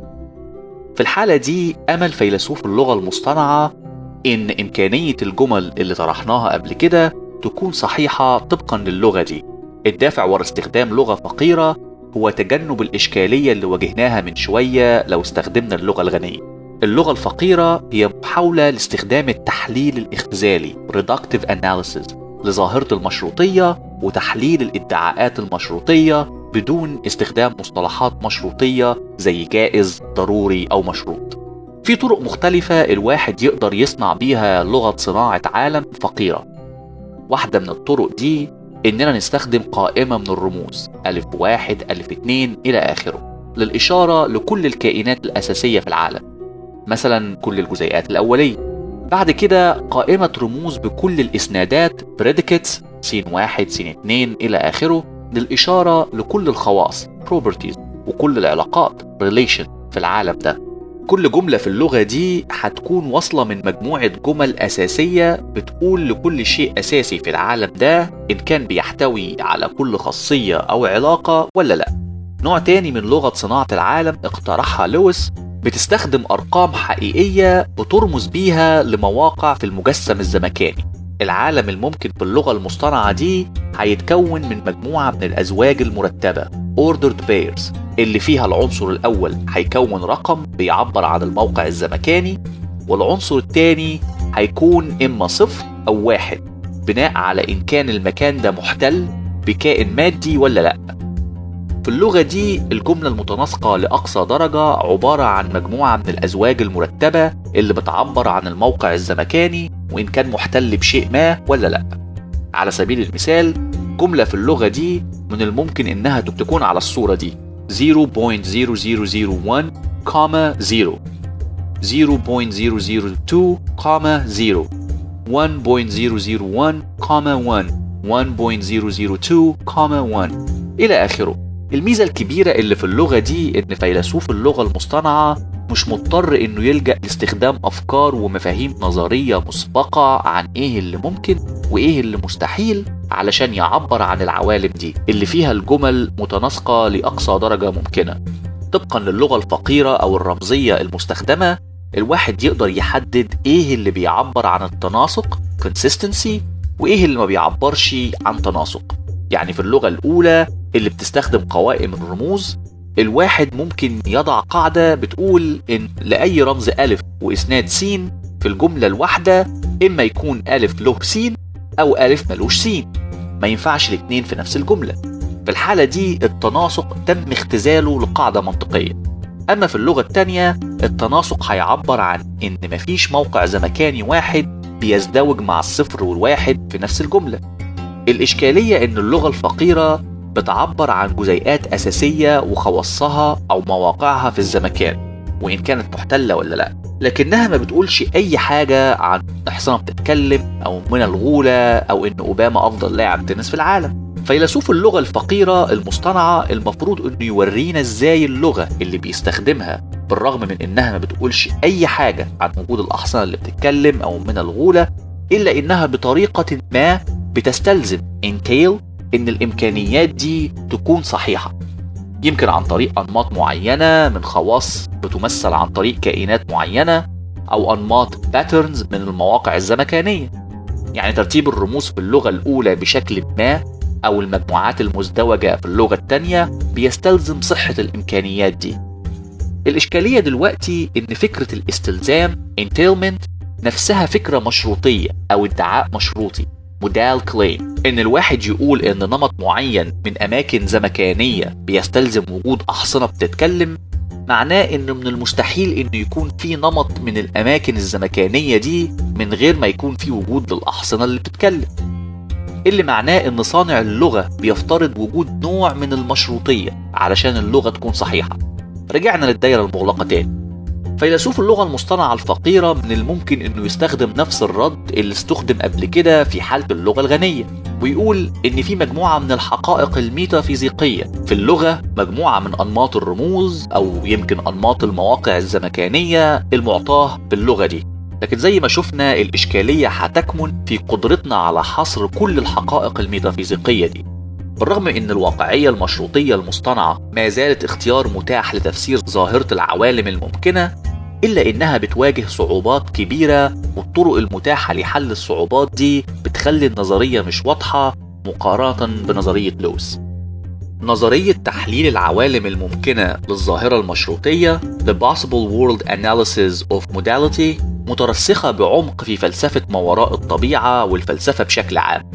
في الحالة دي أمل فيلسوف اللغة المصطنعة إن إمكانية الجمل اللي طرحناها قبل كده تكون صحيحة طبقا للغة دي الدافع ورا استخدام لغة فقيرة هو تجنب الإشكالية اللي واجهناها من شوية لو استخدمنا اللغة الغنية اللغة الفقيرة هي محاولة لاستخدام التحليل الاختزالي Reductive Analysis لظاهرة المشروطية وتحليل الادعاءات المشروطية بدون استخدام مصطلحات مشروطية زي جائز ضروري أو مشروط في طرق مختلفة الواحد يقدر يصنع بيها لغة صناعة عالم فقيرة واحدة من الطرق دي إننا نستخدم قائمة من الرموز ألف واحد ألف اتنين إلى آخره للإشارة لكل الكائنات الأساسية في العالم مثلا كل الجزيئات الأولية بعد كده قائمة رموز بكل الإسنادات predicates سين واحد سين اتنين إلى آخره للإشارة لكل الخواص properties وكل العلاقات relation في العالم ده كل جملة في اللغة دي هتكون واصلة من مجموعة جمل أساسية بتقول لكل شيء أساسي في العالم ده إن كان بيحتوي على كل خاصية أو علاقة ولا لأ نوع تاني من لغة صناعة العالم اقترحها لويس بتستخدم أرقام حقيقية بترمز بيها لمواقع في المجسم الزمكاني العالم الممكن باللغة المصطنعة دي هيتكون من مجموعة من الأزواج المرتبة ordered pairs اللي فيها العنصر الأول هيكون رقم بيعبر عن الموقع الزمكاني والعنصر الثاني هيكون إما صفر أو واحد بناء على إن كان المكان ده محتل بكائن مادي ولا لأ في اللغة دي الجملة المتناسقة لأقصى درجة عبارة عن مجموعة من الأزواج المرتبة اللي بتعبر عن الموقع الزمكاني وإن كان محتل بشيء ما ولا لأ على سبيل المثال جملة في اللغة دي من الممكن إنها تكون على الصورة دي 0.0001 كوما 0 0.002 كوما 0 1.001 كوما 1 1.002 كوما 1 إلى آخره الميزة الكبيرة اللي في اللغة دي إن فيلسوف اللغة المصطنعة مش مضطر إنه يلجأ لاستخدام أفكار ومفاهيم نظرية مسبقة عن إيه اللي ممكن وإيه اللي مستحيل علشان يعبر عن العوالم دي اللي فيها الجمل متناسقة لأقصى درجة ممكنة طبقا للغة الفقيرة أو الرمزية المستخدمة الواحد يقدر يحدد إيه اللي بيعبر عن التناسق consistency وإيه اللي ما بيعبرش عن تناسق يعني في اللغة الأولى اللي بتستخدم قوائم الرموز الواحد ممكن يضع قاعدة بتقول إن لأي رمز ألف وإسناد س في الجملة الواحدة إما يكون ألف له س أو ألف ملوش س ما ينفعش الاتنين في نفس الجملة في الحالة دي التناسق تم اختزاله لقاعدة منطقية أما في اللغة التانية التناسق هيعبر عن إن مفيش موقع زمكاني واحد بيزدوج مع الصفر والواحد في نفس الجملة الإشكالية إن اللغة الفقيرة بتعبر عن جزيئات أساسية وخواصها أو مواقعها في الزمكان وإن كانت محتلة ولا لأ لكنها ما بتقولش أي حاجة عن حصانة بتتكلم أو من الغولة أو إن أوباما أفضل لاعب تنس في العالم فيلسوف اللغة الفقيرة المصطنعة المفروض إنه يورينا إزاي اللغة اللي بيستخدمها بالرغم من إنها ما بتقولش أي حاجة عن وجود الأحصنة اللي بتتكلم أو من الغولة إلا إنها بطريقة ما بتستلزم entail إن الإمكانيات دي تكون صحيحة يمكن عن طريق أنماط معينة من خواص بتمثل عن طريق كائنات معينة أو أنماط patterns من المواقع الزمكانية يعني ترتيب الرموز في اللغة الأولى بشكل ما أو المجموعات المزدوجة في اللغة التانية بيستلزم صحة الإمكانيات دي الإشكالية دلوقتي إن فكرة الاستلزام entailment نفسها فكرة مشروطية أو ادعاء مشروطي مودال كليم ان الواحد يقول ان نمط معين من اماكن زمكانيه بيستلزم وجود احصنه بتتكلم معناه ان من المستحيل انه يكون في نمط من الاماكن الزمكانيه دي من غير ما يكون في وجود للاحصنه اللي بتتكلم اللي معناه ان صانع اللغه بيفترض وجود نوع من المشروطيه علشان اللغه تكون صحيحه رجعنا للدايره المغلقه تاني فيلسوف اللغة المصطنعة الفقيرة من الممكن انه يستخدم نفس الرد اللي استخدم قبل كده في حالة اللغة الغنية ويقول ان في مجموعة من الحقائق الميتافيزيقية في اللغة مجموعة من انماط الرموز او يمكن انماط المواقع الزمكانية المعطاة باللغة دي لكن زي ما شفنا الإشكالية هتكمن في قدرتنا على حصر كل الحقائق الميتافيزيقية دي بالرغم من ان الواقعية المشروطية المصطنعة ما زالت اختيار متاح لتفسير ظاهرة العوالم الممكنة إلا إنها بتواجه صعوبات كبيرة والطرق المتاحة لحل الصعوبات دي بتخلي النظرية مش واضحة مقارنة بنظرية لويس نظرية تحليل العوالم الممكنة للظاهرة المشروطية The Possible World Analysis of Modality مترسخة بعمق في فلسفة ما وراء الطبيعة والفلسفة بشكل عام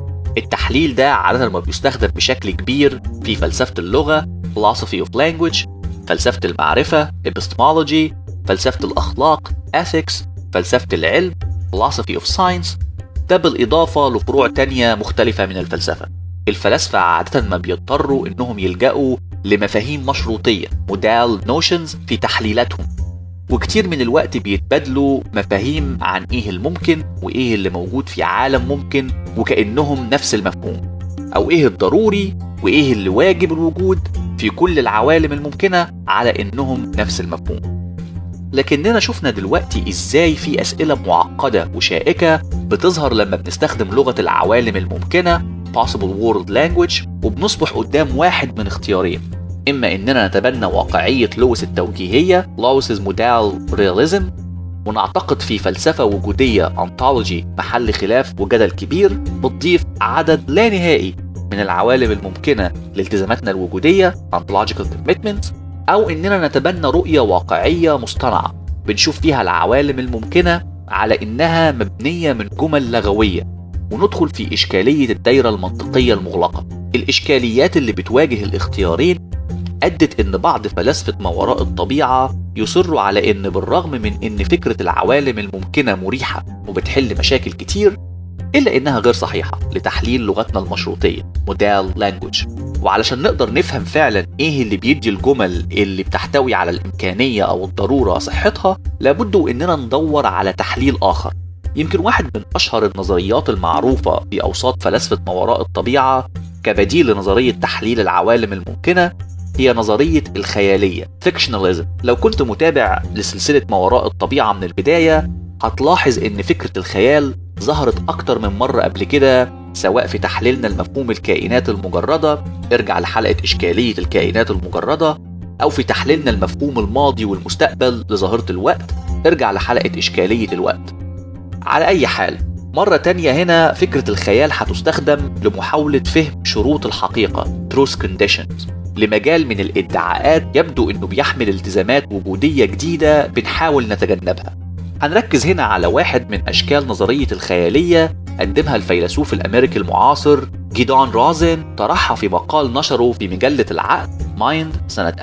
التحليل ده عادة ما بيستخدم بشكل كبير في فلسفة اللغة Philosophy of Language فلسفة المعرفة Epistemology فلسفة الأخلاق Ethics فلسفة العلم Philosophy of Science ده بالإضافة لفروع تانية مختلفة من الفلسفة الفلاسفة عادة ما بيضطروا إنهم يلجأوا لمفاهيم مشروطية مودال نوشنز في تحليلاتهم وكتير من الوقت بيتبادلوا مفاهيم عن ايه الممكن وايه اللي موجود في عالم ممكن وكأنهم نفس المفهوم او ايه الضروري وايه اللي واجب الوجود في كل العوالم الممكنة على انهم نفس المفهوم لكننا شفنا دلوقتي ازاي في اسئلة معقدة وشائكة بتظهر لما بنستخدم لغة العوالم الممكنة possible world language وبنصبح قدام واحد من اختيارين إما إننا نتبنى واقعية لويس التوجيهية لويس's modal realism ونعتقد في فلسفة وجودية ontology محل خلاف وجدل كبير بتضيف عدد لا نهائي من العوالم الممكنة لالتزاماتنا الوجودية ontological commitments أو إننا نتبنى رؤية واقعية مصطنعة بنشوف فيها العوالم الممكنة على إنها مبنية من جمل لغوية وندخل في إشكالية الدايرة المنطقية المغلقة الإشكاليات اللي بتواجه الاختيارين أدت إن بعض فلاسفة ما وراء الطبيعة يصروا على إن بالرغم من إن فكرة العوالم الممكنة مريحة وبتحل مشاكل كتير إلا إنها غير صحيحة لتحليل لغتنا المشروطية مودال لانجوج وعلشان نقدر نفهم فعلا إيه اللي بيدي الجمل اللي بتحتوي على الإمكانية أو الضرورة صحتها لابد إننا ندور على تحليل آخر يمكن واحد من أشهر النظريات المعروفة في أوساط فلاسفة ما وراء الطبيعة كبديل لنظرية تحليل العوالم الممكنة هي نظرية الخيالية فيكشناليزم لو كنت متابع لسلسلة ما وراء الطبيعة من البداية هتلاحظ ان فكرة الخيال ظهرت اكتر من مرة قبل كده سواء في تحليلنا لمفهوم الكائنات المجردة ارجع لحلقة إشكالية الكائنات المجردة أو في تحليلنا المفهوم الماضي والمستقبل لظاهرة الوقت ارجع لحلقة إشكالية الوقت على أي حال مرة تانية هنا فكرة الخيال هتستخدم لمحاولة فهم شروط الحقيقة truth conditions لمجال من الادعاءات يبدو انه بيحمل التزامات وجودية جديدة بنحاول نتجنبها هنركز هنا على واحد من اشكال نظرية الخيالية قدمها الفيلسوف الامريكي المعاصر جيدون رازن طرحها في مقال نشره في مجلة العقل مايند سنة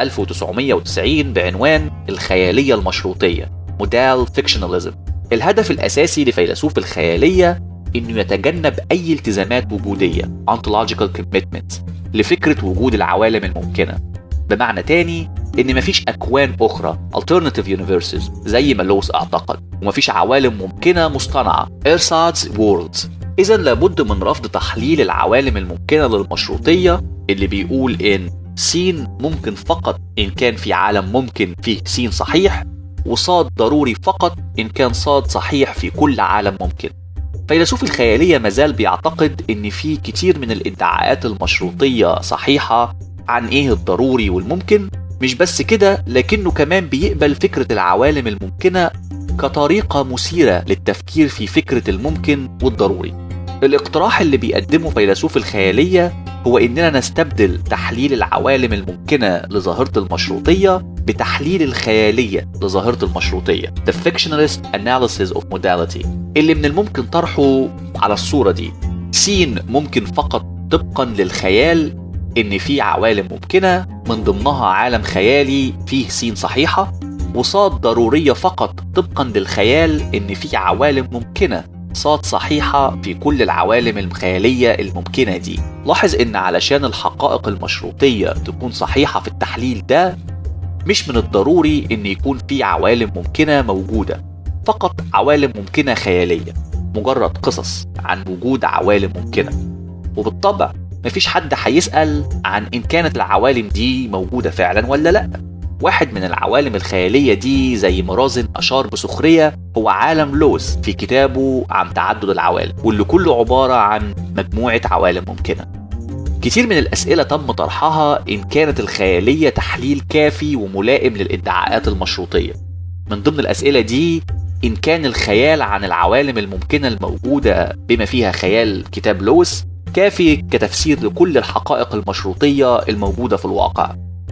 1990 بعنوان الخيالية المشروطية مودال فيكشناليزم الهدف الأساسي لفيلسوف الخيالية إنه يتجنب أي التزامات وجودية ontological commitments لفكرة وجود العوالم الممكنة بمعنى تاني إن مفيش أكوان أخرى alternative universes زي ما لوس اعتقد ومفيش عوالم ممكنة مصطنعة ersatz worlds إذا لابد من رفض تحليل العوالم الممكنة للمشروطية اللي بيقول إن س ممكن فقط إن كان في عالم ممكن فيه س صحيح وصاد ضروري فقط إن كان صاد صحيح في كل عالم ممكن فيلسوف الخيالية مازال بيعتقد إن في كتير من الادعاءات المشروطية صحيحة عن إيه الضروري والممكن مش بس كده لكنه كمان بيقبل فكرة العوالم الممكنة كطريقة مثيرة للتفكير في فكرة الممكن والضروري الاقتراح اللي بيقدمه فيلسوف الخيالية هو إننا نستبدل تحليل العوالم الممكنة لظاهرة المشروطية بتحليل الخيالية لظاهرة المشروطية The Fictionalist Analysis of Modality اللي من الممكن طرحه على الصورة دي س ممكن فقط طبقا للخيال إن في عوالم ممكنة من ضمنها عالم خيالي فيه س صحيحة وصاد ضرورية فقط طبقا للخيال إن في عوالم ممكنة صاد صحيحة في كل العوالم الخيالية الممكنة دي لاحظ إن علشان الحقائق المشروطية تكون صحيحة في التحليل ده مش من الضروري ان يكون في عوالم ممكنة موجودة فقط عوالم ممكنة خيالية مجرد قصص عن وجود عوالم ممكنة وبالطبع مفيش حد هيسأل عن إن كانت العوالم دي موجودة فعلا ولا لأ واحد من العوالم الخيالية دي زي مرازن أشار بسخرية هو عالم لوز في كتابه عن تعدد العوالم واللي كله عبارة عن مجموعة عوالم ممكنة كتير من الأسئلة تم طرحها إن كانت الخيالية تحليل كافي وملائم للإدعاءات المشروطية من ضمن الأسئلة دي إن كان الخيال عن العوالم الممكنة الموجودة بما فيها خيال كتاب لويس كافي كتفسير لكل الحقائق المشروطية الموجودة في الواقع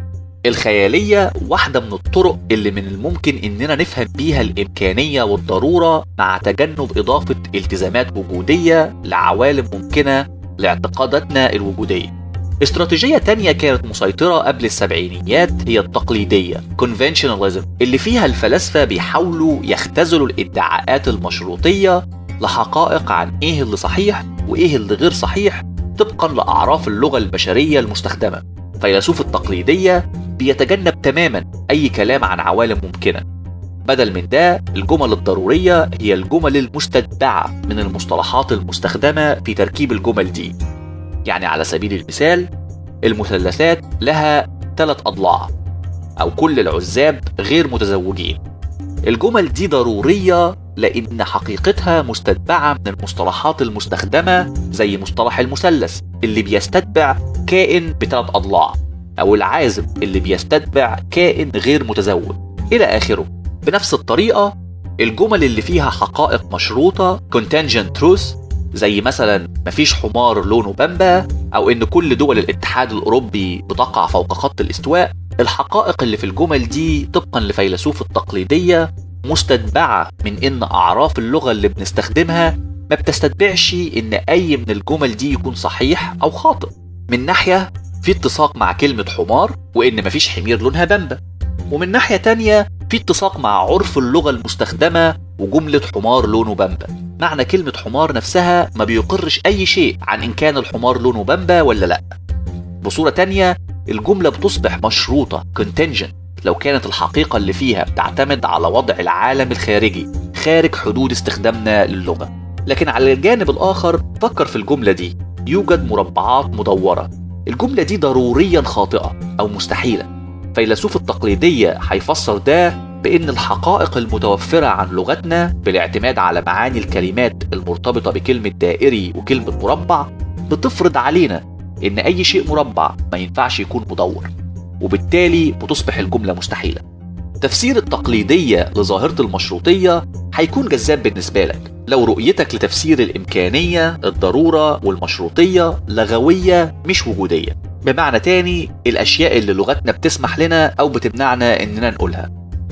الخيالية واحدة من الطرق اللي من الممكن إننا نفهم بيها الإمكانية والضرورة مع تجنب إضافة التزامات وجودية لعوالم ممكنة لاعتقاداتنا الوجودية استراتيجية تانية كانت مسيطرة قبل السبعينيات هي التقليدية conventionalism اللي فيها الفلاسفة بيحاولوا يختزلوا الادعاءات المشروطية لحقائق عن ايه اللي صحيح وايه اللي غير صحيح طبقا لأعراف اللغة البشرية المستخدمة فيلسوف التقليدية بيتجنب تماما أي كلام عن عوالم ممكنة بدل من ده الجمل الضرورية هي الجمل المستتبعة من المصطلحات المستخدمة في تركيب الجمل دي يعني على سبيل المثال المثلثات لها ثلاث أضلاع أو كل العزاب غير متزوجين الجمل دي ضرورية لأن حقيقتها مستتبعة من المصطلحات المستخدمة زي مصطلح المثلث اللي بيستتبع كائن بثلاث أضلاع أو العازب اللي بيستتبع كائن غير متزوج إلى آخره بنفس الطريقة الجمل اللي فيها حقائق مشروطة contingent truth زي مثلا مفيش حمار لونه بامبا أو إن كل دول الاتحاد الأوروبي بتقع فوق خط الاستواء الحقائق اللي في الجمل دي طبقا لفيلسوف التقليدية مستتبعة من إن أعراف اللغة اللي بنستخدمها ما بتستتبعش إن أي من الجمل دي يكون صحيح أو خاطئ من ناحية في اتساق مع كلمة حمار وإن مفيش حمير لونها بامبا ومن ناحية تانية في اتساق مع عرف اللغة المستخدمة وجملة حمار لونه بامبا معنى كلمة حمار نفسها ما بيقرش أي شيء عن إن كان الحمار لونه بامبا ولا لأ بصورة تانية الجملة بتصبح مشروطة contingent لو كانت الحقيقة اللي فيها بتعتمد على وضع العالم الخارجي خارج حدود استخدامنا للغة لكن على الجانب الآخر فكر في الجملة دي يوجد مربعات مدورة الجملة دي ضروريا خاطئة أو مستحيلة فيلسوف التقليدية هيفسر ده بأن الحقائق المتوفرة عن لغتنا بالاعتماد على معاني الكلمات المرتبطة بكلمة دائري وكلمة مربع بتفرض علينا إن أي شيء مربع ما ينفعش يكون مدور وبالتالي بتصبح الجملة مستحيلة تفسير التقليدية لظاهرة المشروطية هيكون جذاب بالنسبة لك لو رؤيتك لتفسير الإمكانية الضرورة والمشروطية لغوية مش وجودية بمعنى تاني الأشياء اللي لغتنا بتسمح لنا أو بتمنعنا إننا نقولها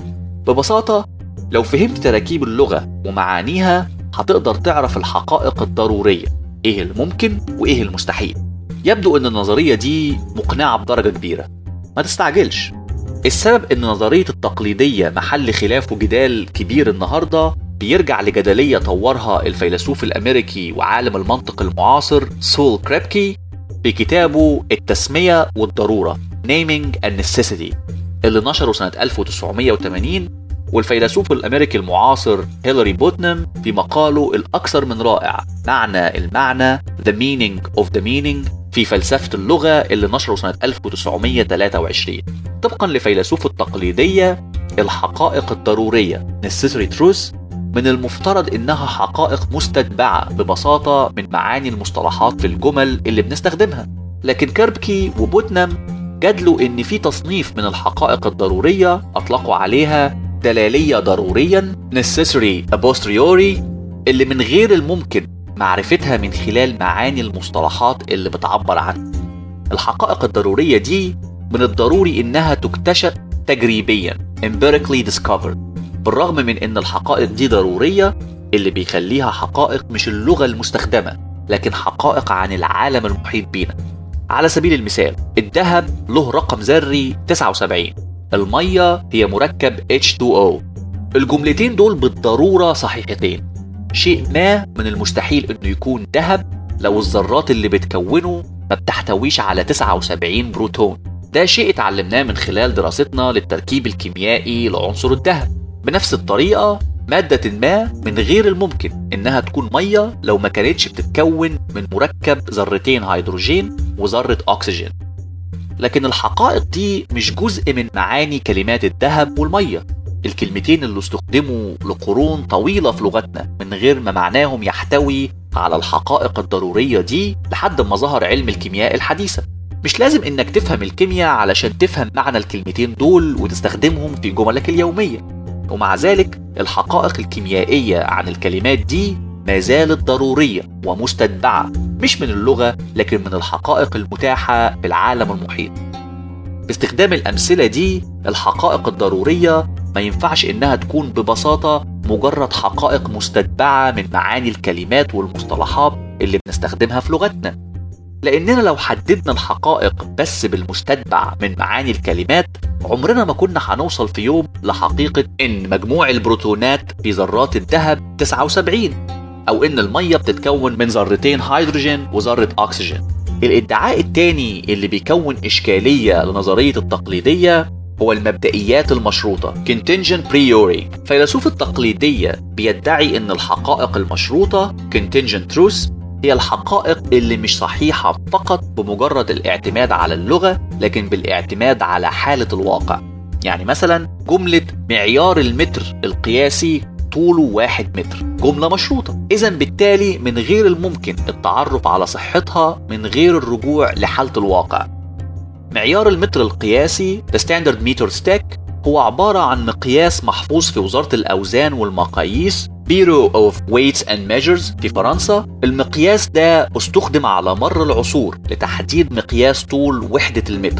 ببساطة لو فهمت تراكيب اللغة ومعانيها هتقدر تعرف الحقائق الضرورية إيه الممكن وإيه المستحيل يبدو أن النظرية دي مقنعة بدرجة كبيرة ما تستعجلش السبب ان نظرية التقليدية محل خلاف وجدال كبير النهاردة بيرجع لجدلية طورها الفيلسوف الأمريكي وعالم المنطق المعاصر سول كريبكي بكتابه التسمية والضرورة Naming and Necessity اللي نشره سنة 1980 والفيلسوف الأمريكي المعاصر هيلاري بوتنم في مقاله الأكثر من رائع معنى المعنى The Meaning of the Meaning في فلسفة اللغة اللي نشره سنة 1923 طبقا لفيلسوف التقليدية الحقائق الضرورية Necessary Truth من المفترض إنها حقائق مستتبعة ببساطة من معاني المصطلحات في الجمل اللي بنستخدمها لكن كيربكي وبوتنم جادلوا إن في تصنيف من الحقائق الضرورية أطلقوا عليها دلالية ضروريا necessary a posteriori اللي من غير الممكن معرفتها من خلال معاني المصطلحات اللي بتعبر عنها الحقائق الضرورية دي من الضروري إنها تكتشف تجريبيا empirically discovered بالرغم من إن الحقائق دي ضرورية اللي بيخليها حقائق مش اللغة المستخدمة لكن حقائق عن العالم المحيط بينا على سبيل المثال الذهب له رقم ذري 79 المية هي مركب H2O الجملتين دول بالضرورة صحيحتين شيء ما من المستحيل انه يكون ذهب لو الذرات اللي بتكونه ما بتحتويش على 79 بروتون ده شيء اتعلمناه من خلال دراستنا للتركيب الكيميائي لعنصر الذهب بنفس الطريقة مادة ما من غير الممكن إنها تكون مية لو ما كانتش بتتكون من مركب ذرتين هيدروجين وذرة أكسجين لكن الحقائق دي مش جزء من معاني كلمات الذهب والمية الكلمتين اللي استخدموا لقرون طويلة في لغتنا من غير ما معناهم يحتوي على الحقائق الضرورية دي لحد ما ظهر علم الكيمياء الحديثة مش لازم انك تفهم الكيمياء علشان تفهم معنى الكلمتين دول وتستخدمهم في جملك اليومية ومع ذلك الحقائق الكيميائية عن الكلمات دي ما زالت ضرورية ومستتبعة مش من اللغة لكن من الحقائق المتاحة في العالم المحيط باستخدام الأمثلة دي الحقائق الضرورية ما ينفعش إنها تكون ببساطة مجرد حقائق مستتبعة من معاني الكلمات والمصطلحات اللي بنستخدمها في لغتنا لأننا لو حددنا الحقائق بس بالمستتبع من معاني الكلمات عمرنا ما كنا هنوصل في يوم لحقيقة إن مجموع البروتونات في ذرات الذهب 79 أو إن المية بتتكون من ذرتين هيدروجين وذرة أكسجين الادعاء التاني اللي بيكون إشكالية لنظرية التقليدية هو المبدئيات المشروطة contingent priori فيلسوف التقليدية بيدعي إن الحقائق المشروطة contingent truth هي الحقائق اللي مش صحيحة فقط بمجرد الاعتماد على اللغة لكن بالاعتماد على حالة الواقع يعني مثلا جملة معيار المتر القياسي طوله واحد متر جملة مشروطة إذا بالتالي من غير الممكن التعرف على صحتها من غير الرجوع لحالة الواقع معيار المتر القياسي The Standard Meter Stick هو عبارة عن مقياس محفوظ في وزارة الأوزان والمقاييس Bureau of Weights and Measures في فرنسا المقياس ده استخدم على مر العصور لتحديد مقياس طول وحدة المتر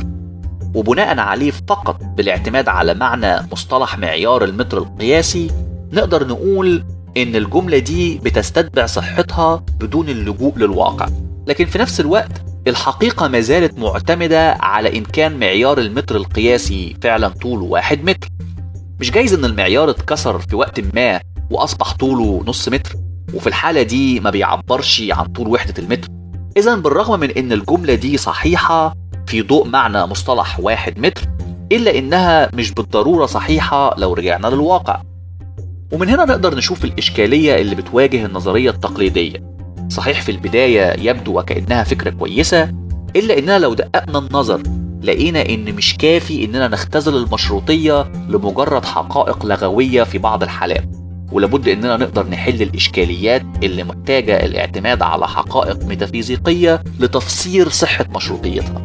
وبناء عليه فقط بالاعتماد على معنى مصطلح معيار المتر القياسي نقدر نقول إن الجملة دي بتستتبع صحتها بدون اللجوء للواقع لكن في نفس الوقت الحقيقة ما زالت معتمدة على إن كان معيار المتر القياسي فعلا طوله واحد متر مش جايز إن المعيار اتكسر في وقت ما وأصبح طوله نص متر وفي الحالة دي ما بيعبرش عن طول وحدة المتر إذا بالرغم من إن الجملة دي صحيحة في ضوء معنى مصطلح واحد متر إلا إنها مش بالضرورة صحيحة لو رجعنا للواقع ومن هنا نقدر نشوف الإشكالية اللي بتواجه النظرية التقليدية صحيح في البداية يبدو وكأنها فكرة كويسة إلا إننا لو دققنا النظر لقينا إن مش كافي إننا نختزل المشروطية لمجرد حقائق لغوية في بعض الحالات ولابد إننا نقدر نحل الإشكاليات اللي محتاجة الاعتماد على حقائق ميتافيزيقية لتفسير صحة مشروطيتها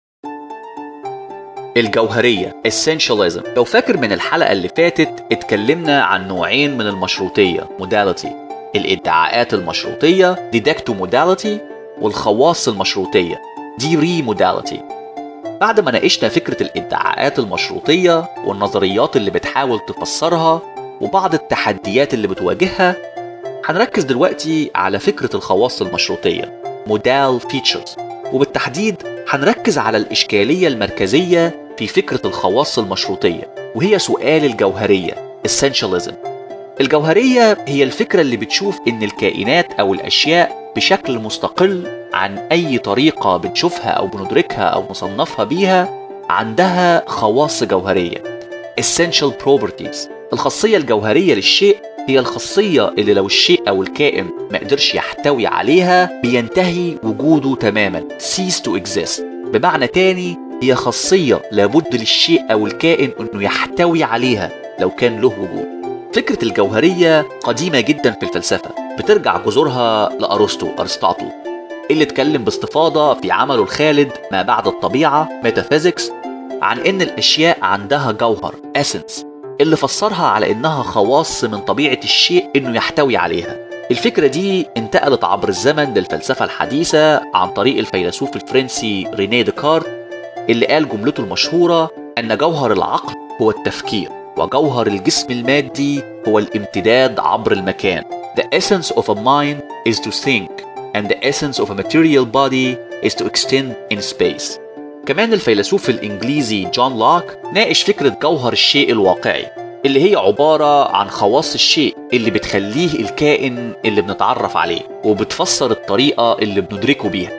الجوهرية Essentialism لو فاكر من الحلقة اللي فاتت اتكلمنا عن نوعين من المشروطية Modality الادعاءات المشروطية Didacto Modality والخواص المشروطية Diri Modality بعد ما ناقشنا فكرة الادعاءات المشروطية والنظريات اللي بتحاول تفسرها وبعض التحديات اللي بتواجهها هنركز دلوقتي على فكرة الخواص المشروطية Modal Features وبالتحديد هنركز على الإشكالية المركزية في فكرة الخواص المشروطية وهي سؤال الجوهرية Essentialism الجوهرية هي الفكرة اللي بتشوف إن الكائنات أو الأشياء بشكل مستقل عن أي طريقة بنشوفها أو بندركها أو نصنفها بيها عندها خواص جوهرية Essential Properties الخاصية الجوهرية للشيء هي الخاصية اللي لو الشيء أو الكائن ما قدرش يحتوي عليها بينتهي وجوده تماما cease to exist بمعنى تاني هي خاصية لابد للشيء أو الكائن أنه يحتوي عليها لو كان له وجود فكرة الجوهرية قديمة جدا في الفلسفة بترجع جذورها لأرسطو أرسطاطل اللي اتكلم باستفاضة في عمله الخالد ما بعد الطبيعة ميتافيزيكس عن إن الأشياء عندها جوهر essence اللي فسرها على إنها خواص من طبيعة الشيء إنه يحتوي عليها الفكرة دي انتقلت عبر الزمن للفلسفة الحديثة عن طريق الفيلسوف الفرنسي رينيه ديكارت اللي قال جملته المشهورة أن جوهر العقل هو التفكير وجوهر الجسم المادي هو الامتداد عبر المكان The essence of a mind is to think and the essence of a material body is to extend in space كمان الفيلسوف الإنجليزي جون لوك ناقش فكرة جوهر الشيء الواقعي اللي هي عبارة عن خواص الشيء اللي بتخليه الكائن اللي بنتعرف عليه وبتفسر الطريقة اللي بندركه بيها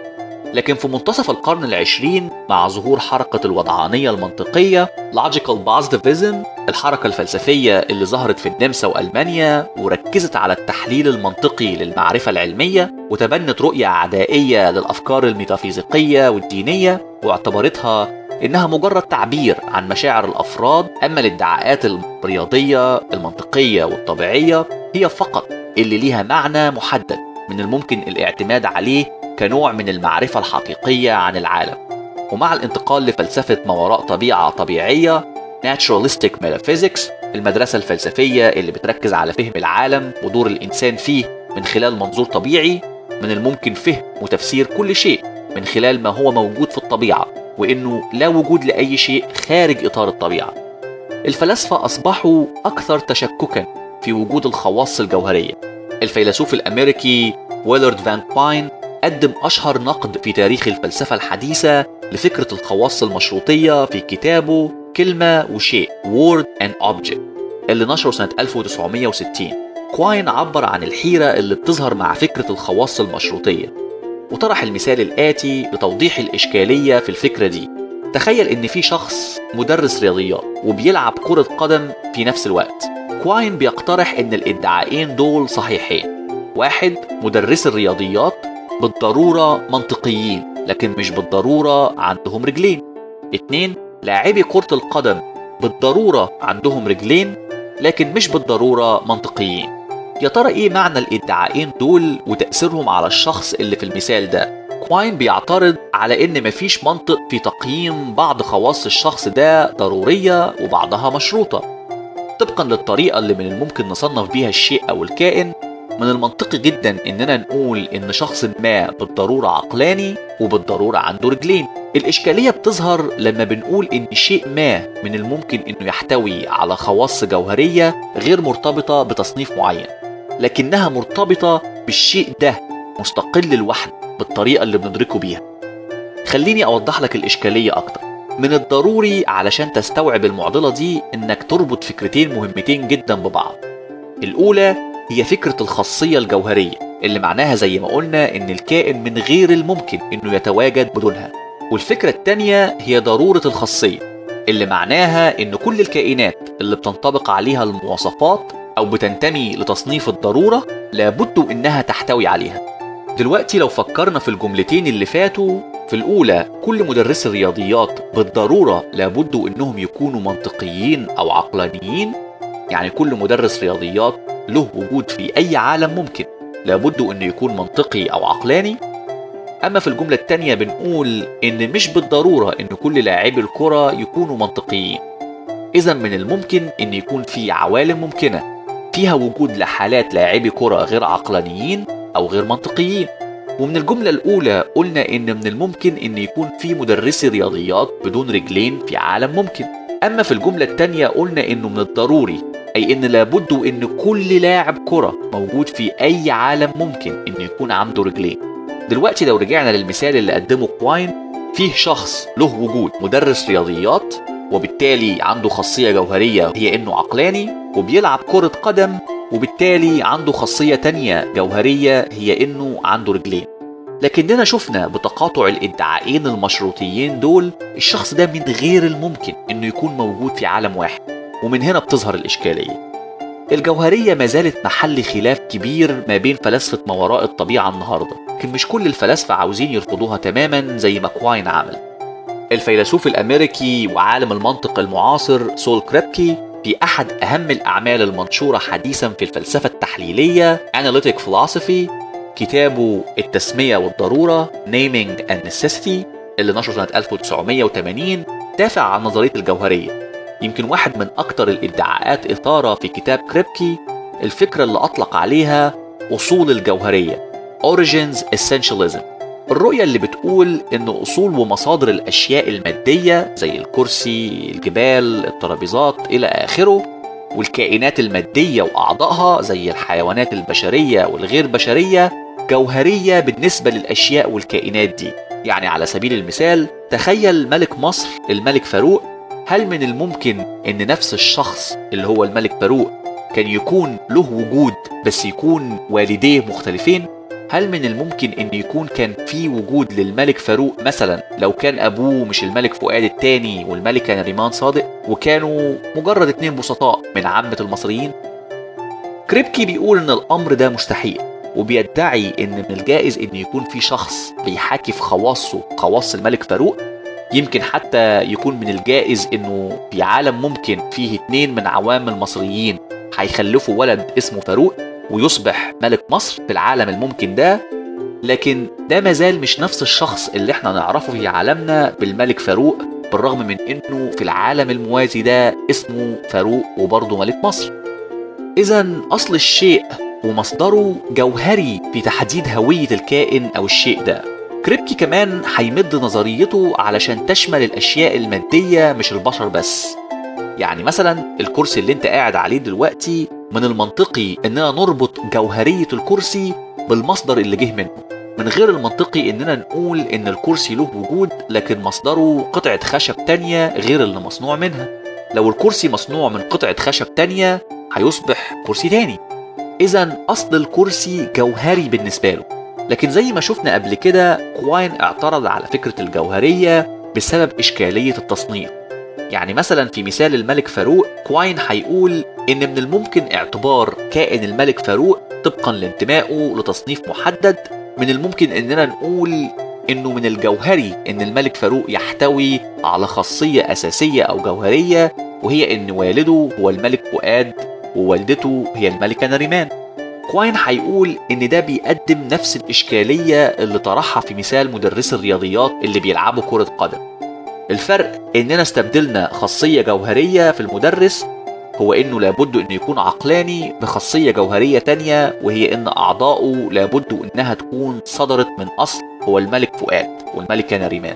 لكن في منتصف القرن العشرين مع ظهور حركة الوضعانية المنطقية Logical Positivism الحركة الفلسفية اللي ظهرت في النمسا وألمانيا وركزت على التحليل المنطقي للمعرفة العلمية وتبنت رؤية عدائية للأفكار الميتافيزيقية والدينية واعتبرتها إنها مجرد تعبير عن مشاعر الأفراد أما الادعاءات الرياضية المنطقية والطبيعية هي فقط اللي ليها معنى محدد من الممكن الاعتماد عليه كنوع من المعرفة الحقيقية عن العالم ومع الانتقال لفلسفة ما وراء طبيعة طبيعية Naturalistic Metaphysics المدرسة الفلسفية اللي بتركز على فهم العالم ودور الإنسان فيه من خلال منظور طبيعي من الممكن فهم وتفسير كل شيء من خلال ما هو موجود في الطبيعة وإنه لا وجود لأي شيء خارج إطار الطبيعة الفلاسفة أصبحوا أكثر تشككا في وجود الخواص الجوهرية الفيلسوف الأمريكي ويلارد فان باين قدم أشهر نقد في تاريخ الفلسفة الحديثة لفكرة الخواص المشروطية في كتابه كلمة وشيء Word and Object اللي نشره سنة 1960 كواين عبر عن الحيرة اللي بتظهر مع فكرة الخواص المشروطية وطرح المثال الآتي لتوضيح الإشكالية في الفكرة دي تخيل إن في شخص مدرس رياضيات وبيلعب كرة قدم في نفس الوقت كواين بيقترح إن الادعاءين دول صحيحين واحد مدرس الرياضيات بالضرورة منطقيين لكن مش بالضرورة عندهم رجلين اتنين لاعبي كرة القدم بالضرورة عندهم رجلين لكن مش بالضرورة منطقيين يا ترى ايه معنى الادعاءين دول وتأثيرهم على الشخص اللي في المثال ده كواين بيعترض على ان مفيش منطق في تقييم بعض خواص الشخص ده ضرورية وبعضها مشروطة طبقا للطريقة اللي من الممكن نصنف بيها الشيء او الكائن من المنطقي جدا اننا نقول ان شخص ما بالضرورة عقلاني وبالضرورة عنده رجلين الإشكالية بتظهر لما بنقول إن شيء ما من الممكن إنه يحتوي على خواص جوهرية غير مرتبطة بتصنيف معين لكنها مرتبطة بالشيء ده مستقل لوحده بالطريقة اللي بندركه بيها خليني أوضح لك الإشكالية أكتر من الضروري علشان تستوعب المعضلة دي إنك تربط فكرتين مهمتين جدا ببعض الأولى هي فكرة الخاصية الجوهرية اللي معناها زي ما قلنا إن الكائن من غير الممكن إنه يتواجد بدونها والفكرة التانية هي ضرورة الخاصية اللي معناها إن كل الكائنات اللي بتنطبق عليها المواصفات أو بتنتمي لتصنيف الضرورة لابد إنها تحتوي عليها دلوقتي لو فكرنا في الجملتين اللي فاتوا في الأولى كل مدرسي الرياضيات بالضرورة لابد إنهم يكونوا منطقيين أو عقلانيين يعني كل مدرس رياضيات له وجود في أي عالم ممكن لابد إنه يكون منطقي أو عقلاني أما في الجملة التانية بنقول إن مش بالضرورة إن كل لاعبي الكرة يكونوا منطقيين إذا من الممكن إن يكون في عوالم ممكنة فيها وجود لحالات لاعبي كرة غير عقلانيين أو غير منطقيين ومن الجملة الأولى قلنا إن من الممكن إن يكون في مدرسي رياضيات بدون رجلين في عالم ممكن أما في الجملة التانية قلنا إنه من الضروري أي إن لابد إن كل لاعب كرة موجود في أي عالم ممكن إنه يكون عنده رجلين دلوقتي لو رجعنا للمثال اللي قدمه كواين فيه شخص له وجود مدرس رياضيات وبالتالي عنده خاصية جوهرية هي إنه عقلاني وبيلعب كرة قدم وبالتالي عنده خاصية تانية جوهرية هي إنه عنده رجلين لكننا شفنا بتقاطع الادعاءين المشروطيين دول الشخص ده من غير الممكن إنه يكون موجود في عالم واحد ومن هنا بتظهر الإشكالية الجوهرية ما زالت محل خلاف كبير ما بين فلاسفة ما وراء الطبيعة النهاردة لكن مش كل الفلاسفة عاوزين يرفضوها تماما زي ما كواين عمل الفيلسوف الأمريكي وعالم المنطق المعاصر سول كريبكي في أحد أهم الأعمال المنشورة حديثا في الفلسفة التحليلية Analytic Philosophy كتابه التسمية والضرورة Naming and Necessity اللي نشره سنة 1980 دافع عن نظرية الجوهرية يمكن واحد من أكتر الادعاءات إثارة في كتاب كريبكي الفكرة اللي أطلق عليها أصول الجوهرية Origins Essentialism الرؤية اللي بتقول إن أصول ومصادر الأشياء المادية زي الكرسي، الجبال، الترابيزات إلى آخره والكائنات المادية وأعضائها زي الحيوانات البشرية والغير بشرية جوهرية بالنسبة للأشياء والكائنات دي يعني على سبيل المثال تخيل ملك مصر الملك فاروق هل من الممكن ان نفس الشخص اللي هو الملك فاروق كان يكون له وجود بس يكون والديه مختلفين هل من الممكن ان يكون كان في وجود للملك فاروق مثلا لو كان ابوه مش الملك فؤاد الثاني والملكه نريمان صادق وكانوا مجرد اتنين بسطاء من عامه المصريين كريبكي بيقول ان الامر ده مستحيل وبيدعي ان من الجائز ان يكون في شخص بيحاكي في خواصه خواص الملك فاروق يمكن حتى يكون من الجائز انه في عالم ممكن فيه اتنين من عوام المصريين هيخلفوا ولد اسمه فاروق ويصبح ملك مصر في العالم الممكن ده لكن ده مازال مش نفس الشخص اللي احنا نعرفه في عالمنا بالملك فاروق بالرغم من انه في العالم الموازي ده اسمه فاروق وبرضه ملك مصر اذا اصل الشيء ومصدره جوهري في تحديد هوية الكائن او الشيء ده كريبكي كمان هيمد نظريته علشان تشمل الاشياء المادية مش البشر بس يعني مثلا الكرسي اللي انت قاعد عليه دلوقتي من المنطقي اننا نربط جوهرية الكرسي بالمصدر اللي جه منه من غير المنطقي اننا نقول ان الكرسي له وجود لكن مصدره قطعة خشب تانية غير اللي مصنوع منها لو الكرسي مصنوع من قطعة خشب تانية هيصبح كرسي تاني اذا اصل الكرسي جوهري بالنسبة له لكن زي ما شفنا قبل كده كواين اعترض على فكرة الجوهرية بسبب إشكالية التصنيف يعني مثلا في مثال الملك فاروق كواين هيقول إن من الممكن اعتبار كائن الملك فاروق طبقا لانتمائه لتصنيف محدد من الممكن إننا نقول إنه من الجوهري إن الملك فاروق يحتوي على خاصية أساسية أو جوهرية وهي إن والده هو الملك فؤاد ووالدته هي الملكة نريمان كواين هيقول إن ده بيقدم نفس الإشكالية اللي طرحها في مثال مدرس الرياضيات اللي بيلعبوا كرة قدم الفرق إننا استبدلنا خاصية جوهرية في المدرس هو إنه لابد إنه يكون عقلاني بخاصية جوهرية تانية وهي إن أعضائه لابد إنها تكون صدرت من أصل هو الملك فؤاد والملكة نريمان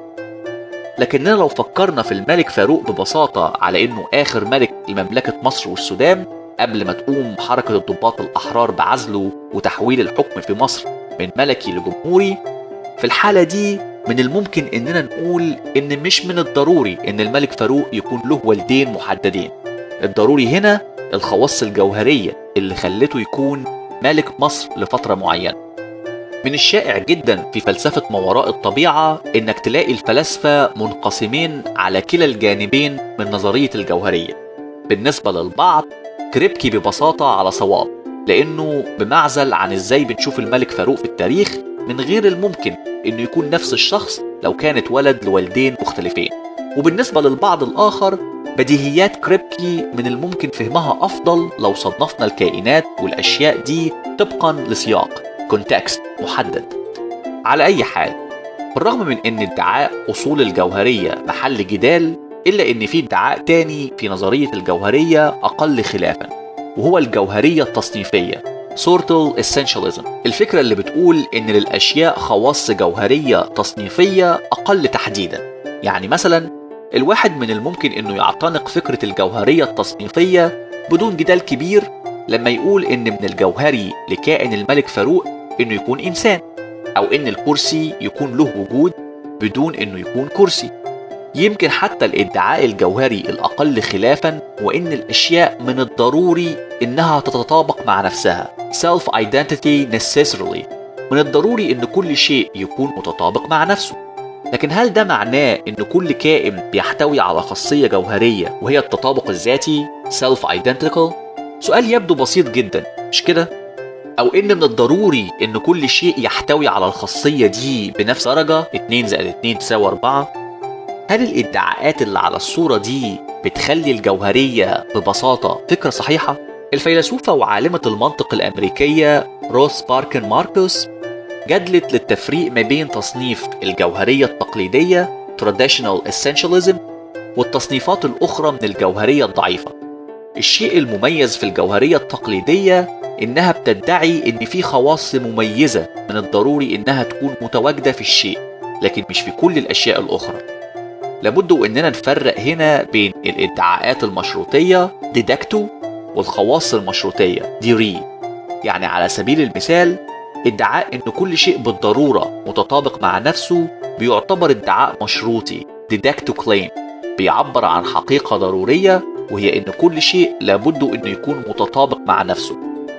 لكننا لو فكرنا في الملك فاروق ببساطة على إنه آخر ملك لمملكة مصر والسودان قبل ما تقوم حركة الضباط الأحرار بعزله وتحويل الحكم في مصر من ملكي لجمهوري في الحالة دي من الممكن إننا نقول إن مش من الضروري إن الملك فاروق يكون له والدين محددين الضروري هنا الخواص الجوهرية اللي خلته يكون ملك مصر لفترة معينة من الشائع جدا في فلسفة ما وراء الطبيعة إنك تلاقي الفلاسفة منقسمين على كلا الجانبين من نظرية الجوهرية بالنسبة للبعض كريبكي ببساطة على صواب لأنه بمعزل عن إزاي بنشوف الملك فاروق في التاريخ من غير الممكن إنه يكون نفس الشخص لو كانت ولد لوالدين مختلفين وبالنسبة للبعض الآخر بديهيات كريبكي من الممكن فهمها أفضل لو صنفنا الكائنات والأشياء دي طبقا لسياق كونتكست محدد على أي حال بالرغم من أن ادعاء أصول الجوهرية محل جدال إلا أن في ادعاء تاني في نظرية الجوهرية أقل خلافا وهو الجوهرية التصنيفية سورتل essentialism الفكرة اللي بتقول إن للأشياء خواص جوهرية تصنيفية أقل تحديدا يعني مثلا الواحد من الممكن إنه يعتنق فكرة الجوهرية التصنيفية بدون جدال كبير لما يقول إن من الجوهري لكائن الملك فاروق إنه يكون إنسان أو إن الكرسي يكون له وجود بدون إنه يكون كرسي يمكن حتى الادعاء الجوهري الأقل خلافا وإن الأشياء من الضروري إنها تتطابق مع نفسها self identity necessarily من الضروري إن كل شيء يكون متطابق مع نفسه لكن هل ده معناه إن كل كائن بيحتوي على خاصية جوهرية وهي التطابق الذاتي self identical سؤال يبدو بسيط جدا مش كده؟ أو إن من الضروري إن كل شيء يحتوي على الخاصية دي بنفس درجة 2 زائد 2 تساوي 4 هل الادعاءات اللي على الصورة دي بتخلي الجوهرية ببساطة فكرة صحيحة؟ الفيلسوفة وعالمة المنطق الأمريكية روس باركن ماركوس جدلت للتفريق ما بين تصنيف الجوهرية التقليدية traditional essentialism والتصنيفات الأخرى من الجوهرية الضعيفة الشيء المميز في الجوهرية التقليدية إنها بتدعي إن في خواص مميزة من الضروري إنها تكون متواجدة في الشيء لكن مش في كل الأشياء الأخرى لابد اننا نفرق هنا بين الادعاءات المشروطيه ديدكتو والخواص المشروطيه ديري يعني على سبيل المثال ادعاء ان كل شيء بالضروره متطابق مع نفسه بيعتبر ادعاء مشروطي ديدكتو كليم بيعبر عن حقيقه ضروريه وهي ان كل شيء لابد انه يكون متطابق مع نفسه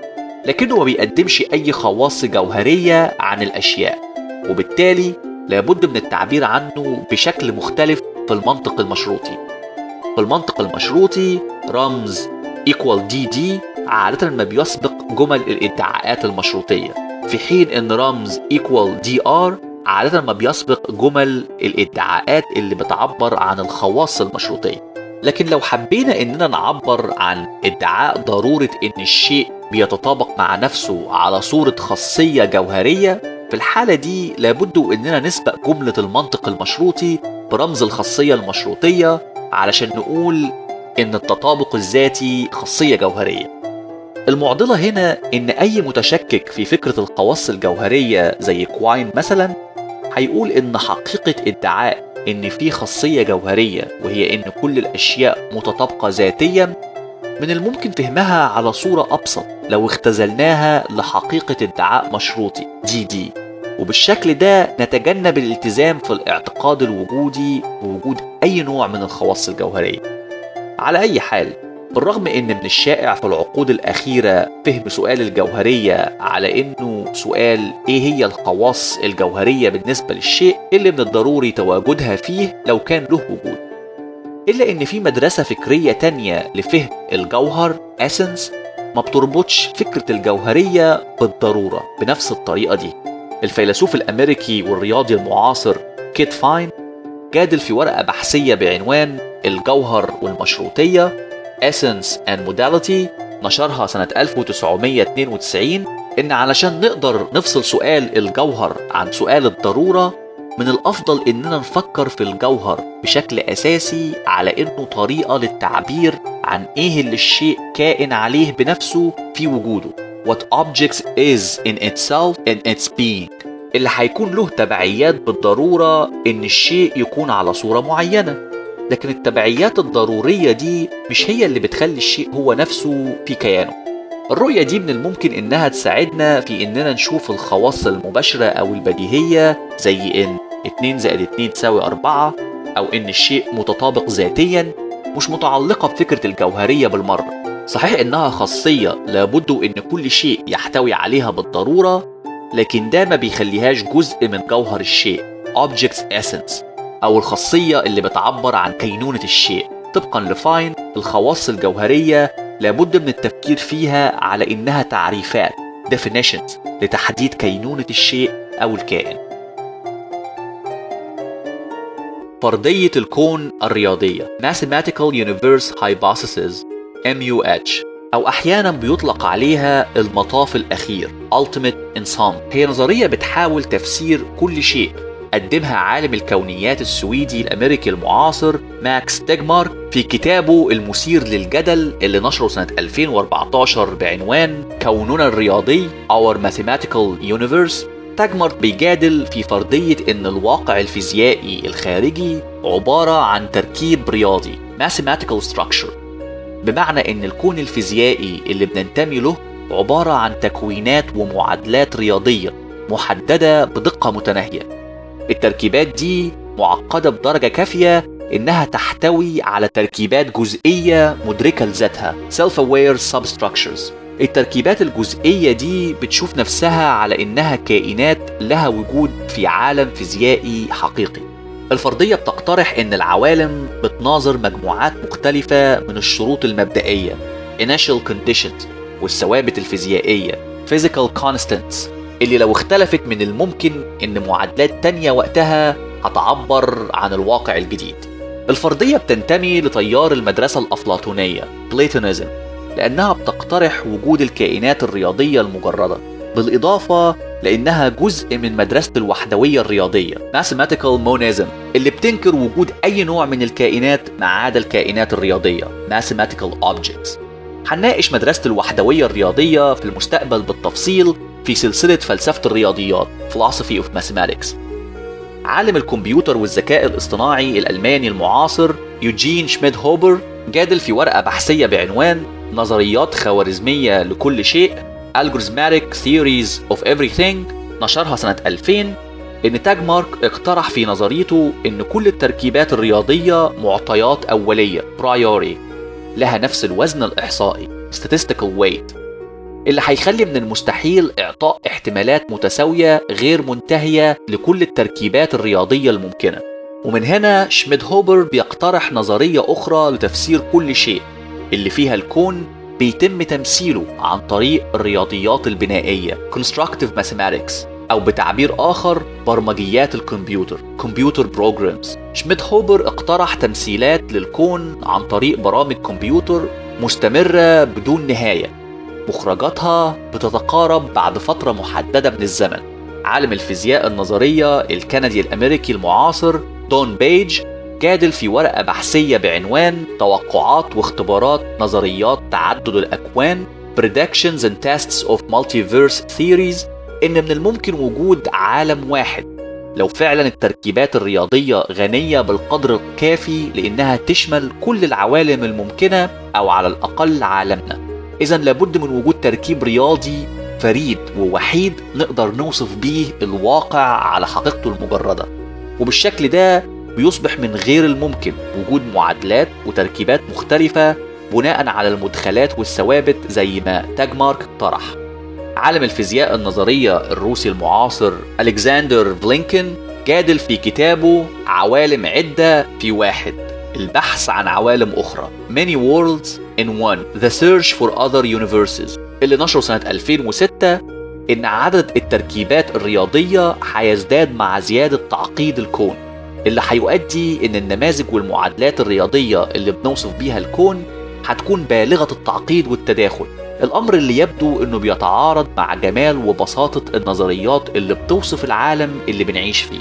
لكنه ما بيقدمش أي خواص جوهرية عن الأشياء وبالتالي لابد من التعبير عنه بشكل مختلف في المنطق المشروطي في المنطق المشروطي رمز equal دي دي عادة ما بيسبق جمل الادعاءات المشروطية في حين ان رمز equal دي ار عادة ما بيسبق جمل الادعاءات اللي بتعبر عن الخواص المشروطية لكن لو حبينا اننا نعبر عن ادعاء ضرورة ان الشيء بيتطابق مع نفسه على صورة خاصية جوهرية في الحالة دي لابد اننا نسبق جملة المنطق المشروطي برمز الخاصية المشروطية علشان نقول ان التطابق الذاتي خاصية جوهرية المعضلة هنا ان اي متشكك في فكرة الخواص الجوهرية زي كواين مثلا هيقول ان حقيقة ادعاء ان في خاصية جوهرية وهي ان كل الاشياء متطابقة ذاتيا من الممكن فهمها على صورة ابسط لو اختزلناها لحقيقة ادعاء مشروطي دي دي وبالشكل ده نتجنب الالتزام في الاعتقاد الوجودي بوجود اي نوع من الخواص الجوهرية على اي حال بالرغم ان من الشائع في العقود الاخيره فهم سؤال الجوهريه على انه سؤال ايه هي الخواص الجوهريه بالنسبه للشيء اللي من الضروري تواجدها فيه لو كان له وجود الا ان في مدرسه فكريه تانية لفهم الجوهر اسنس ما بتربطش فكره الجوهريه بالضروره بنفس الطريقه دي الفيلسوف الامريكي والرياضي المعاصر كيت فاين جادل في ورقه بحثيه بعنوان الجوهر والمشروطيه Essence and Modality نشرها سنة 1992 إن علشان نقدر نفصل سؤال الجوهر عن سؤال الضرورة من الأفضل إننا نفكر في الجوهر بشكل أساسي على إنه طريقة للتعبير عن إيه اللي الشيء كائن عليه بنفسه في وجوده What objects is in itself in its being اللي هيكون له تبعيات بالضرورة إن الشيء يكون على صورة معينة لكن التبعيات الضرورية دي مش هي اللي بتخلي الشيء هو نفسه في كيانه الرؤية دي من الممكن إنها تساعدنا في إننا نشوف الخواص المباشرة أو البديهية زي إن 2 زائد 2 تساوي 4 أو إن الشيء متطابق ذاتيا مش متعلقة بفكرة الجوهرية بالمرة صحيح إنها خاصية لابد إن كل شيء يحتوي عليها بالضرورة لكن ده ما بيخليهاش جزء من جوهر الشيء Object's Essence أو الخاصية اللي بتعبر عن كينونة الشيء طبقا لفاين الخواص الجوهرية لابد من التفكير فيها على إنها تعريفات definitions لتحديد كينونة الشيء أو الكائن فرضية الكون الرياضية Mathematical Universe Hypothesis MUH أو أحيانا بيطلق عليها المطاف الأخير Ultimate Ensemble هي نظرية بتحاول تفسير كل شيء قدمها عالم الكونيات السويدي الامريكي المعاصر ماكس تيجمارك في كتابه المثير للجدل اللي نشره سنة 2014 بعنوان كوننا الرياضي Our Mathematical Universe تاجمارك بيجادل في فرضية إن الواقع الفيزيائي الخارجي عبارة عن تركيب رياضي Mathematical Structure بمعنى إن الكون الفيزيائي اللي بننتمي له عبارة عن تكوينات ومعادلات رياضية محددة بدقة متناهية التركيبات دي معقدة بدرجة كافية إنها تحتوي على تركيبات جزئية مدركة لذاتها self-aware substructures التركيبات الجزئية دي بتشوف نفسها على إنها كائنات لها وجود في عالم فيزيائي حقيقي الفرضية بتقترح إن العوالم بتناظر مجموعات مختلفة من الشروط المبدئية initial conditions والثوابت الفيزيائية physical constants اللي لو اختلفت من الممكن إن معادلات تانية وقتها هتعبر عن الواقع الجديد الفرضية بتنتمي لتيار المدرسة الأفلاطونية بليتونيزم لأنها بتقترح وجود الكائنات الرياضية المجردة بالإضافة لأنها جزء من مدرسة الوحدوية الرياضية Mathematical Monism اللي بتنكر وجود أي نوع من الكائنات ما عدا الكائنات الرياضية Mathematical Objects هنناقش مدرسة الوحدوية الرياضية في المستقبل بالتفصيل في سلسلة فلسفة الرياضيات Philosophy of Mathematics عالم الكمبيوتر والذكاء الاصطناعي الألماني المعاصر يوجين شميد هوبر جادل في ورقة بحثية بعنوان نظريات خوارزمية لكل شيء Algorithmic Theories of Everything نشرها سنة 2000 إن تاج مارك اقترح في نظريته إن كل التركيبات الرياضية معطيات أولية priori لها نفس الوزن الإحصائي statistical weight اللي هيخلي من المستحيل إعطاء احتمالات متساوية غير منتهية لكل التركيبات الرياضية الممكنة ومن هنا شميد هوبر بيقترح نظرية أخرى لتفسير كل شيء اللي فيها الكون بيتم تمثيله عن طريق الرياضيات البنائية Constructive Mathematics أو بتعبير آخر برمجيات الكمبيوتر Computer Programs شميد هوبر اقترح تمثيلات للكون عن طريق برامج كمبيوتر مستمرة بدون نهاية مخرجاتها بتتقارب بعد فترة محددة من الزمن عالم الفيزياء النظرية الكندي الأمريكي المعاصر دون بيج جادل في ورقة بحثية بعنوان توقعات واختبارات نظريات تعدد الأكوان Predictions and Tests of Multiverse Theories إن من الممكن وجود عالم واحد لو فعلا التركيبات الرياضية غنية بالقدر الكافي لأنها تشمل كل العوالم الممكنة أو على الأقل عالمنا إذا لابد من وجود تركيب رياضي فريد ووحيد نقدر نوصف بيه الواقع على حقيقته المجردة وبالشكل ده بيصبح من غير الممكن وجود معادلات وتركيبات مختلفة بناء على المدخلات والثوابت زي ما تاجمارك طرح عالم الفيزياء النظرية الروسي المعاصر ألكسندر فلينكن جادل في كتابه عوالم عدة في واحد البحث عن عوالم أخرى Many Worlds in One The Search for Other Universes اللي نشره سنة 2006 إن عدد التركيبات الرياضية هيزداد مع زيادة تعقيد الكون اللي هيؤدي إن النماذج والمعادلات الرياضية اللي بنوصف بيها الكون هتكون بالغة التعقيد والتداخل الأمر اللي يبدو إنه بيتعارض مع جمال وبساطة النظريات اللي بتوصف العالم اللي بنعيش فيه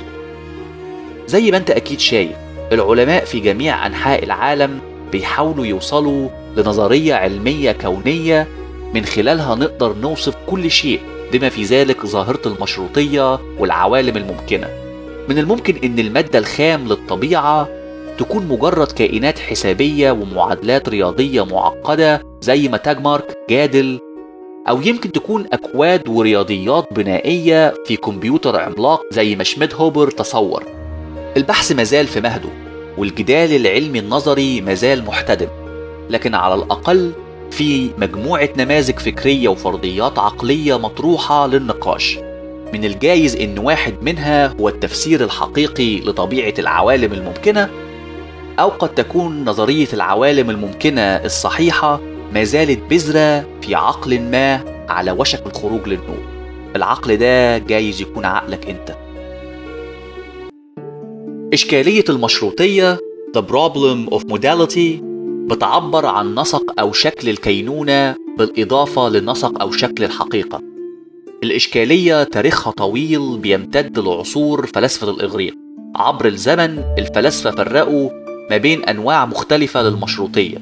زي ما أنت أكيد شايف العلماء في جميع أنحاء العالم بيحاولوا يوصلوا لنظرية علمية كونية من خلالها نقدر نوصف كل شيء بما في ذلك ظاهرة المشروطية والعوالم الممكنة من الممكن إن المادة الخام للطبيعة تكون مجرد كائنات حسابية ومعادلات رياضية معقدة زي ما تاجمارك جادل أو يمكن تكون أكواد ورياضيات بنائية في كمبيوتر عملاق زي ما شميد هوبر تصور البحث مازال في مهده والجدال العلمي النظري مازال محتدم لكن على الأقل في مجموعة نماذج فكرية وفرضيات عقلية مطروحة للنقاش من الجايز إن واحد منها هو التفسير الحقيقي لطبيعة العوالم الممكنة أو قد تكون نظرية العوالم الممكنة الصحيحة ما زالت بذرة في عقل ما على وشك الخروج للنور العقل ده جايز يكون عقلك أنت إشكالية المشروطية The Problem of Modality بتعبر عن نسق أو شكل الكينونة بالإضافة لنسق أو شكل الحقيقة الإشكالية تاريخها طويل بيمتد لعصور فلاسفة الإغريق عبر الزمن الفلاسفة فرقوا ما بين أنواع مختلفة للمشروطية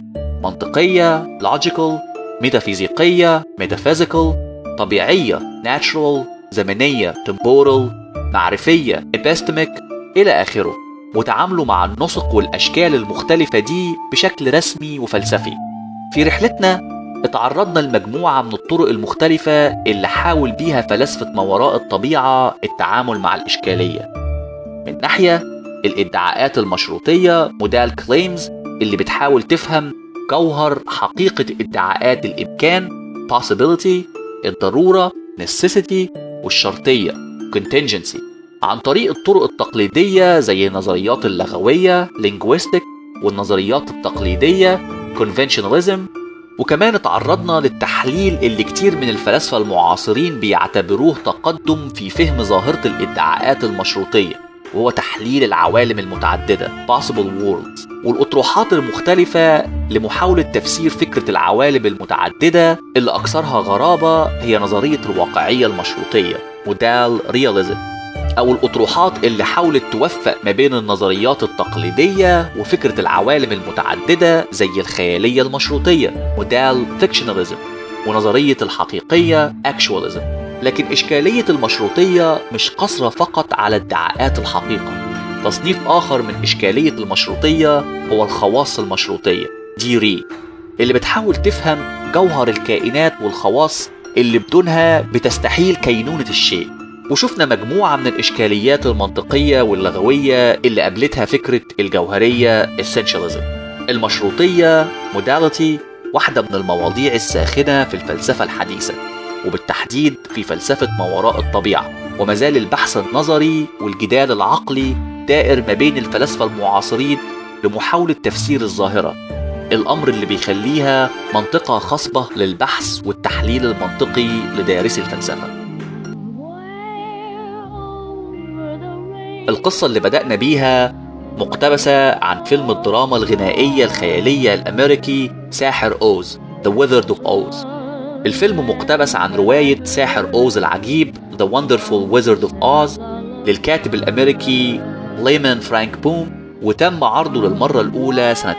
منطقية logical ميتافيزيقية metaphysical طبيعية natural زمنية temporal معرفية epistemic إلى آخره وتعاملوا مع النسق والأشكال المختلفة دي بشكل رسمي وفلسفي في رحلتنا اتعرضنا لمجموعة من الطرق المختلفة اللي حاول بيها فلاسفة ما وراء الطبيعة التعامل مع الإشكالية من ناحية الادعاءات المشروطية مودال كليمز اللي بتحاول تفهم جوهر حقيقة ادعاءات الإمكان possibility الضرورة necessity والشرطية contingency عن طريق الطرق التقليدية زي النظريات اللغوية linguistic والنظريات التقليدية conventionalism وكمان اتعرضنا للتحليل اللي كتير من الفلاسفة المعاصرين بيعتبروه تقدم في فهم ظاهرة الادعاءات المشروطية وهو تحليل العوالم المتعددة possible worlds والأطروحات المختلفة لمحاولة تفسير فكرة العوالم المتعددة اللي أكثرها غرابة هي نظرية الواقعية المشروطية مودال رياليزم أو الأطروحات اللي حاولت توفق ما بين النظريات التقليدية وفكرة العوالم المتعددة زي الخيالية المشروطية مودال فيكشناليزم ونظرية الحقيقية actualism لكن إشكالية المشروطية مش قصرة فقط على ادعاءات الحقيقة تصنيف آخر من إشكالية المشروطية هو الخواص المشروطية دي ري اللي بتحاول تفهم جوهر الكائنات والخواص اللي بدونها بتستحيل كينونة الشيء وشفنا مجموعة من الإشكاليات المنطقية واللغوية اللي قابلتها فكرة الجوهرية essentialism المشروطية modality واحدة من المواضيع الساخنة في الفلسفة الحديثة وبالتحديد في فلسفة ما وراء الطبيعة وما زال البحث النظري والجدال العقلي دائر ما بين الفلاسفة المعاصرين لمحاولة تفسير الظاهرة الأمر اللي بيخليها منطقة خصبة للبحث والتحليل المنطقي لدارسي الفلسفة القصة اللي بدأنا بيها مقتبسة عن فيلم الدراما الغنائية الخيالية الأمريكي ساحر أوز The Wizard of Oz الفيلم مقتبس عن رواية ساحر أوز العجيب The Wonderful Wizard of Oz للكاتب الأمريكي ليمان فرانك بوم وتم عرضه للمرة الأولى سنة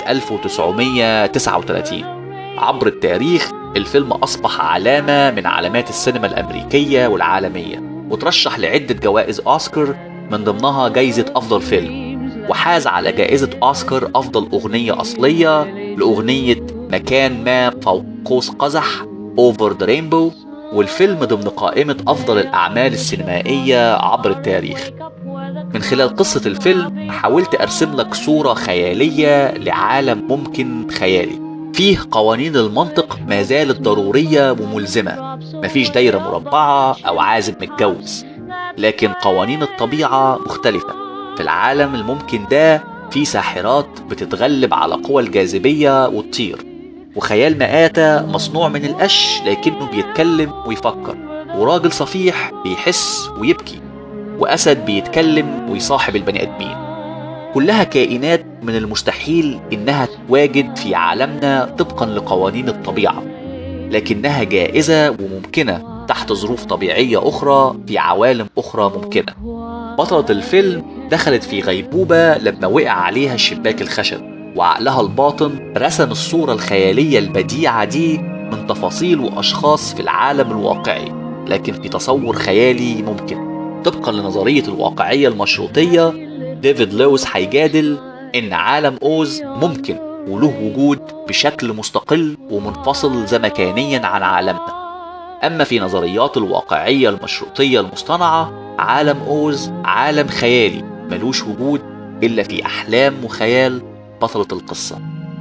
1939 عبر التاريخ الفيلم أصبح علامة من علامات السينما الأمريكية والعالمية وترشح لعدة جوائز أوسكار من ضمنها جايزة أفضل فيلم وحاز على جائزة أوسكار أفضل أغنية أصلية لأغنية مكان ما فوق قوس قزح Over the Rainbow والفيلم ضمن قائمة أفضل الأعمال السينمائية عبر التاريخ من خلال قصة الفيلم حاولت أرسم لك صورة خيالية لعالم ممكن خيالي فيه قوانين المنطق ما زالت ضرورية وملزمة مفيش دايرة مربعة أو عازب متجوز لكن قوانين الطبيعة مختلفة في العالم الممكن ده في ساحرات بتتغلب على قوى الجاذبية وتطير وخيال مآتة مصنوع من القش لكنه بيتكلم ويفكر وراجل صفيح بيحس ويبكي وأسد بيتكلم ويصاحب البني آدمين كلها كائنات من المستحيل إنها تتواجد في عالمنا طبقا لقوانين الطبيعة لكنها جائزة وممكنة تحت ظروف طبيعية أخرى في عوالم أخرى ممكنة بطلة الفيلم دخلت في غيبوبة لما وقع عليها الشباك الخشب وعقلها الباطن رسم الصورة الخيالية البديعة دي من تفاصيل وأشخاص في العالم الواقعي لكن في تصور خيالي ممكن طبقا لنظرية الواقعية المشروطية ديفيد لويس هيجادل إن عالم أوز ممكن وله وجود بشكل مستقل ومنفصل زمكانيا عن عالمنا أما في نظريات الواقعية المشروطية المصطنعة عالم أوز عالم خيالي ملوش وجود إلا في أحلام وخيال بطلة القصة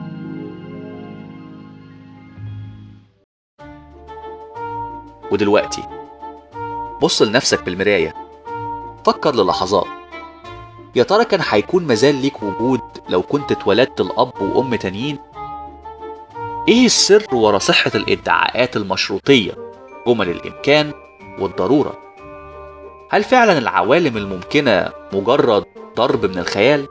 ودلوقتي بص لنفسك بالمراية فكر للحظات يا ترى كان هيكون مازال ليك وجود لو كنت اتولدت الأب وأم تانيين؟ إيه السر ورا صحة الادعاءات المشروطية جمل الإمكان والضرورة؟ هل فعلا العوالم الممكنة مجرد ضرب من الخيال؟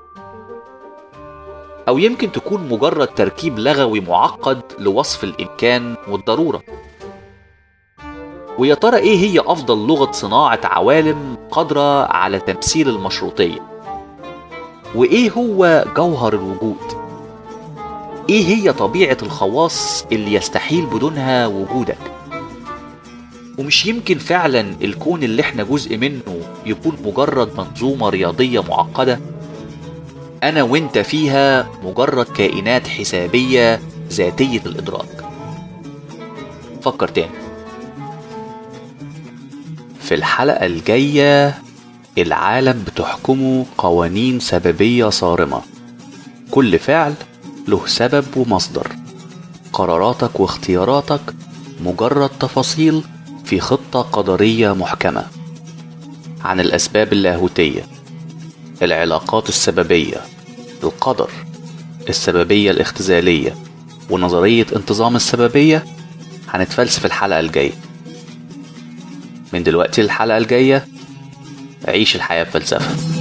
أو يمكن تكون مجرد تركيب لغوي معقد لوصف الإمكان والضرورة؟ ويا ترى إيه هي أفضل لغة صناعة عوالم قادرة على تمثيل المشروطية؟ وإيه هو جوهر الوجود؟ إيه هي طبيعة الخواص اللي يستحيل بدونها وجودك؟ ومش يمكن فعلا الكون اللي احنا جزء منه يكون مجرد منظومة رياضية معقدة؟ أنا وأنت فيها مجرد كائنات حسابية ذاتية الإدراك فكر تاني في الحلقة الجاية العالم بتحكمه قوانين سببية صارمة كل فعل له سبب ومصدر قراراتك واختياراتك مجرد تفاصيل في خطة قدرية محكمة عن الأسباب اللاهوتية العلاقات السببية القدر السببية الاختزالية ونظرية انتظام السببية هنتفلسف الحلقة الجاية من دلوقتي الحلقة الجاية عيش الحياة بفلسفة